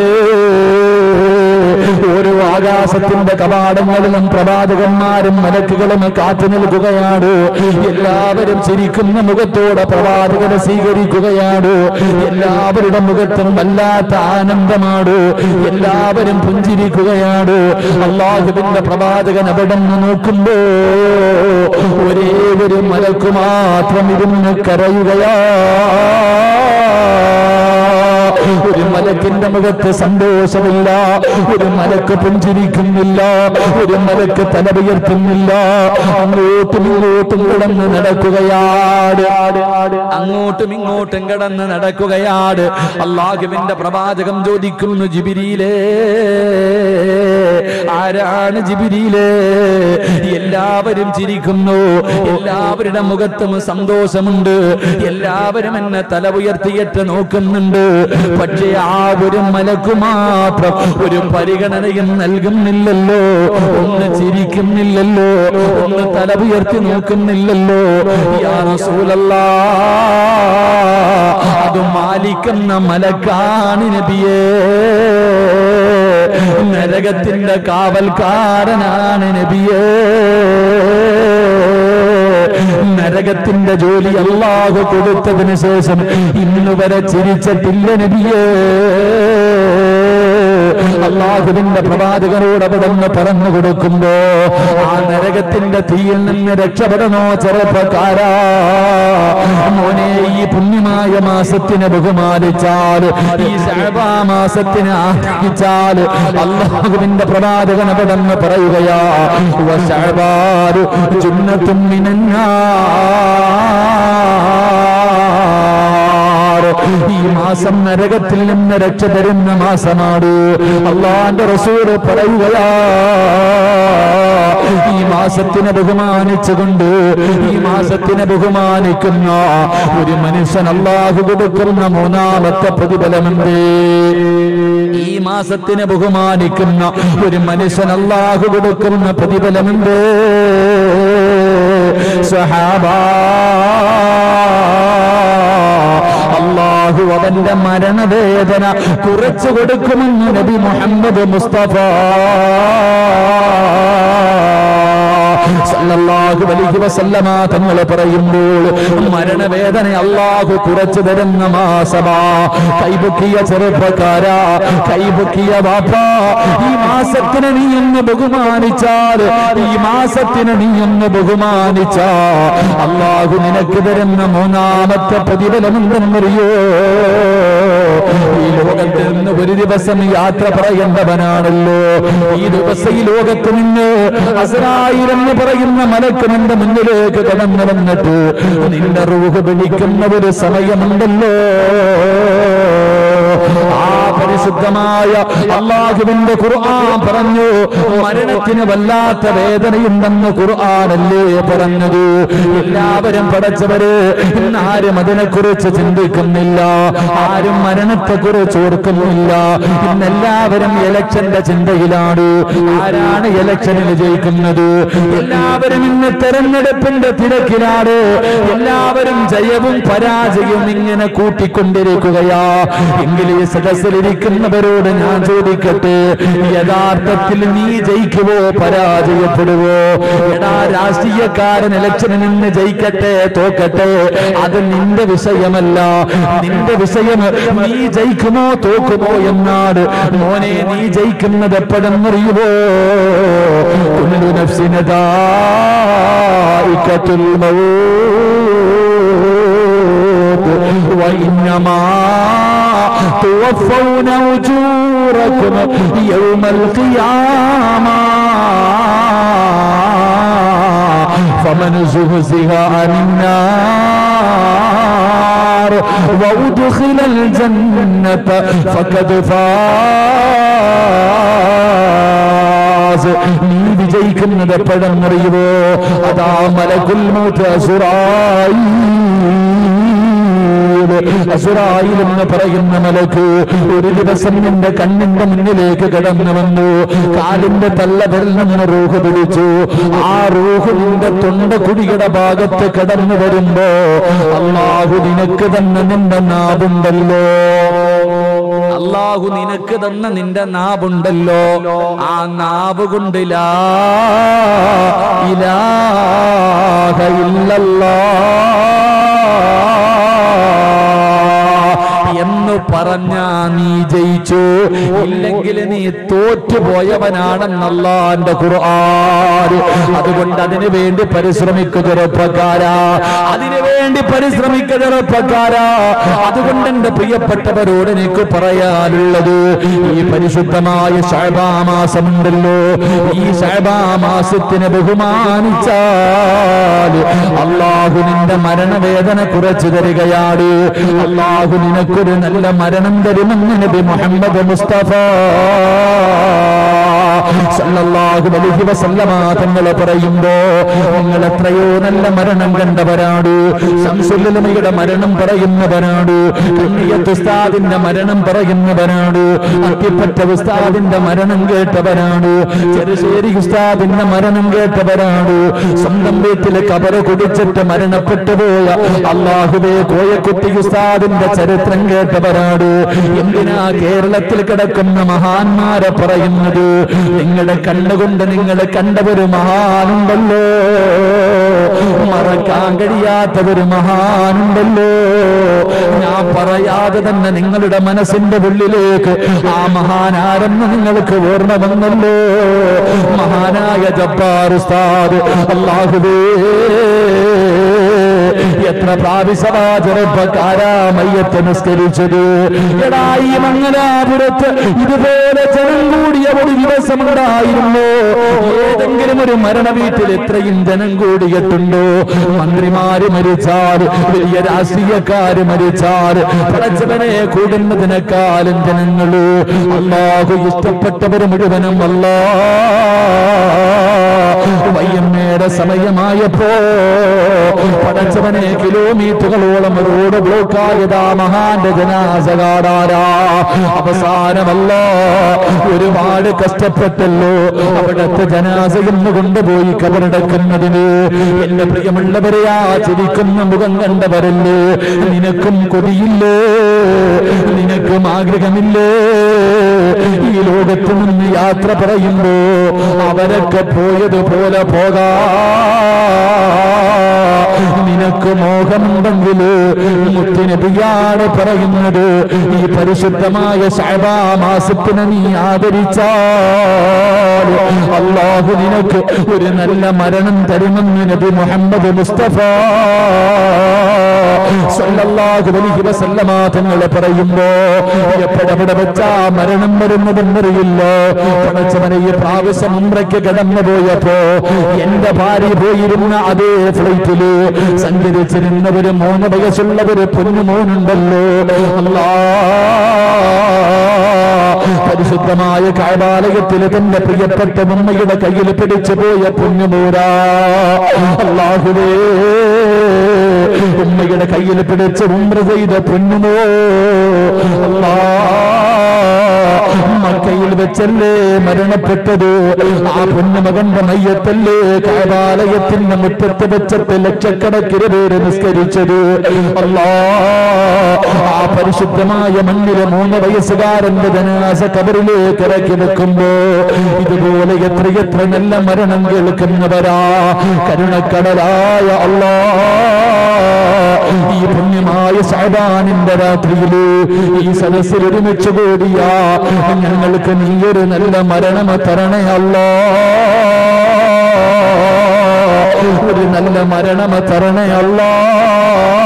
ഓരോ ആകാശത്തിന്റെ കവാടങ്ങളിലും പ്രവാചകന്മാരും മലക്കുകളും കാത്തു നിൽക്കുകയാണ് എല്ലാവരും ചിരിക്കുന്ന മുഖത്തോടെ പ്രവാചകനെ സ്വീകരിക്കുകയാണ് എല്ലാവരുടെ മുഖത്തും വല്ലാത്ത ആനന്ദമാണ് എല്ലാവരും പുഞ്ചിരിക്കുകയാണ് അള്ളാഹുവിന്റെ പ്രവാചകൻ അവിടെ നിന്ന് നോക്കുമ്പോ ഒരേ ഒരു മലക്കു മാത്രം ഇരുന്ന് കരയുകയാ ഒരു മലക്കിന്റെ മുഖത്ത് സന്തോഷമില്ല ഒരു മലക്ക് പുഞ്ചിരിക്കുന്നില്ല ഒരു മലക്ക് തലവുയർത്തുന്നില്ല അങ്ങോട്ടും ഇങ്ങോട്ടും കിടന്ന് നടക്കുകയാണ് അങ്ങോട്ടും ഇങ്ങോട്ടും കിടന്ന് നടക്കുകയാണ് അള്ളാഹുവിന്റെ പ്രവാചകം ചോദിക്കുന്നു ജിബിരിയിലേ ആരാണ് ജിബിരിയിലേ എല്ലാ എല്ലാവരും ചിരിക്കുന്നു എല്ലാവരുടെ മുഖത്തും സന്തോഷമുണ്ട് എല്ലാവരും എന്നെ തല ഉയർത്തിയിട്ട് നോക്കുന്നുണ്ട് പക്ഷേ ആ ഒരു മലക്കു മാത്രം ഒരു പരിഗണനയും നൽകുന്നില്ലല്ലോ ഒന്ന് ചിരിക്കുന്നില്ലല്ലോ ഒന്ന് തല ഉയർത്തി നോക്കുന്നില്ലല്ലോ യാ റസൂലല്ലാ അത് മാലിക്കുന്ന മലക്കാണ് നബിയേ നരകത്തിന്റെ കാവൽക്കാരനാണ് നബിയേ നരകത്തിന്റെ ജോലി അള്ളാഹു കൊടുത്തതിന് ശേഷം ഇന്ന് വരെ ചിരിച്ചിട്ടില്ല നബിയേ അള്ളാഹുവിന്റെ പ്രവാചകനോട് അവിടെന്ന് പറഞ്ഞു കൊടുക്കുമ്പോ ആ നരകത്തിന്റെ തീയിൽ നിന്ന് രക്ഷപ്പെടണോ ചെറുപ്പക്കാരാ മോനെ ഈ പുണ്യമായ മാസത്തിനെ ബഹുമാനിച്ചാൽ ഈ ശഅബാ മാസത്തിനെ ആഗ്രഹിച്ചാൽ അള്ളാഹുവിന്റെ പ്രവാചകൻ അവിടെന്ന് പറയുകയാ വശഅബാരു ജുന്നത്തും മിനന്നാർ ഈ മാസം നരകത്തിൽ നിന്ന് രക്ഷ തരുന്ന മാസമാണ് അള്ളാന്റെ റസൂല് പറയുകയാ ഈ മാസത്തിനെ ബഹുമാനിച്ചുകൊണ്ട് ഈ മാസത്തിനെ ബഹുമാനിക്കുന്ന ഒരു മനുഷ്യൻ അള്ളാഹു കൊടുക്കുന്ന മൂന്നാമത്തെ പ്രതിഫലമുണ്ട് ഈ മാസത്തിനെ ബഹുമാനിക്കുന്ന ഒരു മനുഷ്യൻ അള്ളാഹു കൊടുക്കുന്ന പ്രതിഫലമുണ്ട് സഹാബാ അള്ളാഹു അവന്റെ മരണവേദന കുറച്ചു കൊടുക്കുമെന്ന് നബി മുഹമ്മദ് മുസ്തഫ സല്ലല്ലാഹു അലൈഹി വസല്ലമ തങ്ങൾ പറയുമ്പോൾ മരണവേദന അള്ളാഹു കുറച്ചു തരുന്ന മാസമാ കൈപൊക്കിയ ചെറുപ്പക്കാരാ കൈപൊക്കിയ വാപ്പ ഈ മാസത്തിനെ നീ ഒന്ന് ബഹുമാനിച്ചാൽ ഈ മാസത്തിനെ നീ ഒന്ന് ബഹുമാനിച്ചാ അള്ളാഹു നിനക്ക് തരുന്ന മൂന്നാമത്തെ പ്രതിഫലം എന്തെന്നറിയോ ഈ ലോകത്ത് നിന്ന് ഒരു ദിവസം യാത്ര പറയേണ്ടവനാണല്ലോ ഈ ദിവസം ഈ ലോകത്ത് നിന്ന് അസരായിൽ എന്ന് പറയുന്ന മലക്ക് നിന്റെ മുന്നിലേക്ക് കടന്നു വന്നിട്ട് നിന്റെ റൂഹ് പിടിക്കുന്ന ഒരു സമയമുണ്ടല്ലോ ആ പരിശുദ്ധമായ അള്ളാഹുവിന്റെ ഖുർആൻ പറഞ്ഞു മരണത്തിന് വല്ലാത്ത വേദനയുണ്ടെന്ന് ഖുർആനല്ലേ പറഞ്ഞത് എല്ലാവരും പടച്ചവര് ഇന്ന് ആരും അതിനെക്കുറിച്ച് ചിന്തിക്കുന്നില്ല ആരും മരണത്തെക്കുറിച്ച് ഓർക്കുന്നില്ല ഇന്ന് എല്ലാവരും ഇലക്ഷന്റെ ചിന്തയിലാണ് ആരാണ് ഇലക്ഷനിൽ ജയിക്കുന്നത് എല്ലാവരും ഇന്ന് തെരഞ്ഞെടുപ്പിന്റെ തിരക്കിലാണ് എല്ലാവരും ജയവും പരാജയവും ഇങ്ങനെ കൂട്ടിക്കൊണ്ടിരിക്കുകയാ എങ്കിൽ ഈ സദസ്സിലിരിക്കുന്നവരോട് ഞാൻ ചോദിക്കട്ടെ യഥാർത്ഥത്തിൽ നീ ജയിക്കുവോ പരാജയപ്പെടുവോ എടാ രാഷ്ട്രീയക്കാരൻ ഇലക്ഷനിൽ നിന്ന് ജയിക്കട്ടെ തോക്കട്ടെ അത് നിന്റെ വിഷയമല്ല നിന്റെ വിഷയം നീ ജയിക്കുമോ തോക്കുമോ എന്നാണ് മോനെ നീ ജയിക്കുന്നത് എപ്പോഴെന്നറിയുമോ കുല്ലു നഫ്സിന് ദായിഖത്തുൽ മൗത്ത് وإنما توفون أجوركم يوم القيامة فمن زهزها عن النار وأدخل الجنة فقد فاز നീ വിജയിക്കുന്നത് എപ്പോഴെന്നറിയുമോ അതാ മലകുൽ മൗത്ത് അസുറായി അസുറായിൽ എന്ന് പറയുന്ന മലക്ക് ഒരു ദിവസം നിന്റെ കണ്ണിന്റെ മുന്നിലേക്ക് കടന്നു വന്നു കാലിന്റെ തള്ളവിരൽ നിന്ന് റൂഹ് പിടിച്ചു ആ റൂഹ് നിന്റെ തൊണ്ട കുടിയുടെ ഭാഗത്ത് കടന്നു വരുമ്പോ അള്ളാഹു നിനക്ക് തന്നെ നിന്റെ നാവുണ്ടല്ലോ അള്ളാഹു നിനക്ക് തന്ന നിന്റെ നാവുണ്ടല്ലോ ആ നാവ് കൊണ്ട് ലാ ഇലാഹ ഇല്ലല്ലാഹ് എന്ന് പറഞ്ഞ നീ ജയിച്ചു ഇല്ലെങ്കിൽ നീ തോറ്റുപോയവനാണെന്നല്ല എന്റെ ഖുർആൻ അതുകൊണ്ട് അതിനു വേണ്ടി പരിശ്രമിക്കുക ചെറുപ്പക്കാരാ അതിനു വേണ്ടി പരിശ്രമിക്കുക ചെറുപ്പക്കാരാ അതുകൊണ്ട് എന്റെ പ്രിയപ്പെട്ടവരോട് എനിക്ക് പറയാനുള്ളത് ഈ പരിശുദ്ധമായ ഷാബാ മാസമുണ്ടല്ലോ ഈ ഷാബാ മാസത്തിനെ ബഹുമാനിച്ചാൽ അള്ളാഹു നിന്റെ മരണവേദന കുറച്ചു തരികയാണ് അള്ളാഹു നിനക്കൊരു നല്ല മരണം തരുമെന്ന് നബി മുഹമ്മദ് മുസ്തഫ സല്ലല്ലാഹു അലൈഹി വസല്ലമ തങ്ങൾ പറയുമ്പോ നിങ്ങൾ എത്രയോ നല്ല മരണം കണ്ടവരാണ് ശംസുല്ലമയുടെ മരണം പറയുന്നവരാണ് കണ്ണിയത്ത് ഉസ്താദിന്റെ മരണം പറയുന്നവരാണ് അത്തിപ്പറ്റ ഉസ്താദിന്റെ മരണം കേട്ടവരാണ് ചെറുശ്ശേരി ഉസ്താദിന്റെ മരണം കേട്ടവരാണ് സ്വന്തം വീട്ടിലെ കബറ് കുടിച്ചിട്ട് മരണപ്പെട്ടു പോയ അള്ളാഹുവേ കോയക്കുട്ടി ഉസ്താദിന്റെ ചരിത്രം കേട്ടവരാണ് എന്തിനാ കേരളത്തിൽ കിടക്കുന്ന മഹാന്മാരെ പറയുന്നത് നിങ്ങളുടെ കണ്ണുകൊണ്ട് നിങ്ങൾ കണ്ട ഒരു മഹാനുണ്ടല്ലോ മറക്കാൻ കഴിയാത്ത ഒരു മഹാനുണ്ടല്ലോ ഞാൻ പറയാതെ തന്നെ നിങ്ങളുടെ മനസ്സിന്റെ ഉള്ളിലേക്ക് ആ മഹാനാരെന്ന് നിങ്ങൾക്ക് ഓർമ്മ വന്നല്ലോ മഹാനായ ജബ്ബാർ ഉസ്താദ് അള്ളാഹുവേ എത്ര പ്രാവശ്യമാ ചെറുപ്പക്കാരാ മയ്യത്ത് നിസ്കരിച്ചത് എടാ ഈ മംഗലാപുരത്ത് ഇതുപോലെ ജനം കൂടിയ ഒരു ദിവസം ഉണ്ടായിരുന്നു ഏതെങ്കിലും ഒരു മരണ വീട്ടിൽ ഇത്രയും ജനം കൂടിയിട്ടുണ്ടോ മന്ത്രിമാര് മരിച്ചാൽ വലിയ രാഷ്ട്രീയക്കാര് മരിച്ചാൽ പടച്ചവനെ കൂടുന്നതിനേക്കാളും ജനങ്ങള് അള്ളാഹു ഇഷ്ടപ്പെട്ടവർ മുഴുവനും അല്ലാ വൈകുന്നേര സമയമായപ്പോ പടച്ചവനെ കിലോമീറ്ററുകളോളം റോഡ് ബ്ലോക്കായതാ മഹാന്റെ ജനാസ കാണാരാ അവസാനമല്ല ഒരുപാട് കഷ്ടപ്പെട്ടല്ലോ അവിടത്തെ ജനാസ ഇന്ന് കൊണ്ടുപോയി കബറടക്കുന്നതിന് എന്റെ പ്രിയമുള്ളവരെ ആ ചിരിക്കുന്ന മുഖം കണ്ടവരല്ലേ നിനക്കും കൊതിയില്ലേ നിനക്കും ആഗ്രഹമില്ലേ ഈ ലോകത്ത് നിന്ന് യാത്ര പറയുമ്പോ അവരൊക്കെ പോയതുപോലെ പോകാ നിനക്ക് മോഹമുണ്ടെങ്കിൽ മുത്തുനബിയാണ് പറയുന്നത് ഈ പരിശുദ്ധമായ ശഅബാ മാസത്തിനെ നീ ആദരിച്ചാൽ അള്ളാഹു നിനക്ക് ഒരു നല്ല മരണം തരുമെന്ന് നബി മുഹമ്മദ് മുസ്തഫ സല്ലല്ലാഹു അലൈഹി വസല്ലമ തങ്ങൾ പറയുമ്പോ എപ്പോഴവിടെ വെച്ചാ മരണം വരുന്നതെന്നറിയില്ല പടച്ചവനെ ഈ പ്രാവശ്യം ഉംറയ്ക്ക് കടന്നു പോയപ്പോ എന്റെ ഭാര്യ പോയിരുന്ന അതേ ഫ്ലൈറ്റില് സഞ്ചരിച്ചിരുന്ന ഒരു മൂന്ന് വയസ്സുള്ള ഒരു പൊന്നുമോനുണ്ടല്ലോ അല്ലാ പരിശുദ്ധമായ കായബാലയത്തിൽ തന്റെ പ്രിയപ്പെട്ട ഉമ്മയുടെ കയ്യിൽ പിടിച്ചു പോയ പൊന്നുമൂരാ അള്ളാഹുവേ ഉമ്മയുടെ കയ്യിൽ പിടിച്ച് ഉമ്ര ചെയ്ത പൊന്നുമോ അല്ലാ മക്കയിൽ വെച്ചല്ലേ മരണപ്പെട്ടത് ആ പൊന്നുമകന്റെ മയ്യത്തല്ലേ കായബാലയത്തിന്റെ മുറ്റത്ത് വെച്ചത്ത് ലക്ഷക്കണക്കിന് പേര് നിസ്കരിച്ചത് അല്ലാ ആ പരിശുദ്ധമായ മണ്ണിലെ മൂന്ന് വയസ്സുകാരന്റെ ജനാസ കബറിലേക്ക് ഇറക്കി വെക്കുമ്പോ ഇതുപോലെ എത്രയെത്ര നല്ല മരണം കേൾക്കുന്നവരാ കരുണക്കടലായ അല്ലാ ഈ പുണ്യമായ സാബാനിന്റെ രാത്രിയില് ഈ സദസ്സിൽ ഒരുമിച്ച് കൂടിയ ഞങ്ങൾക്ക് നീയൊരു നല്ല മരണം തരണേ അല്ലാ ഒരു നല്ല മരണം തരണേ അല്ലാ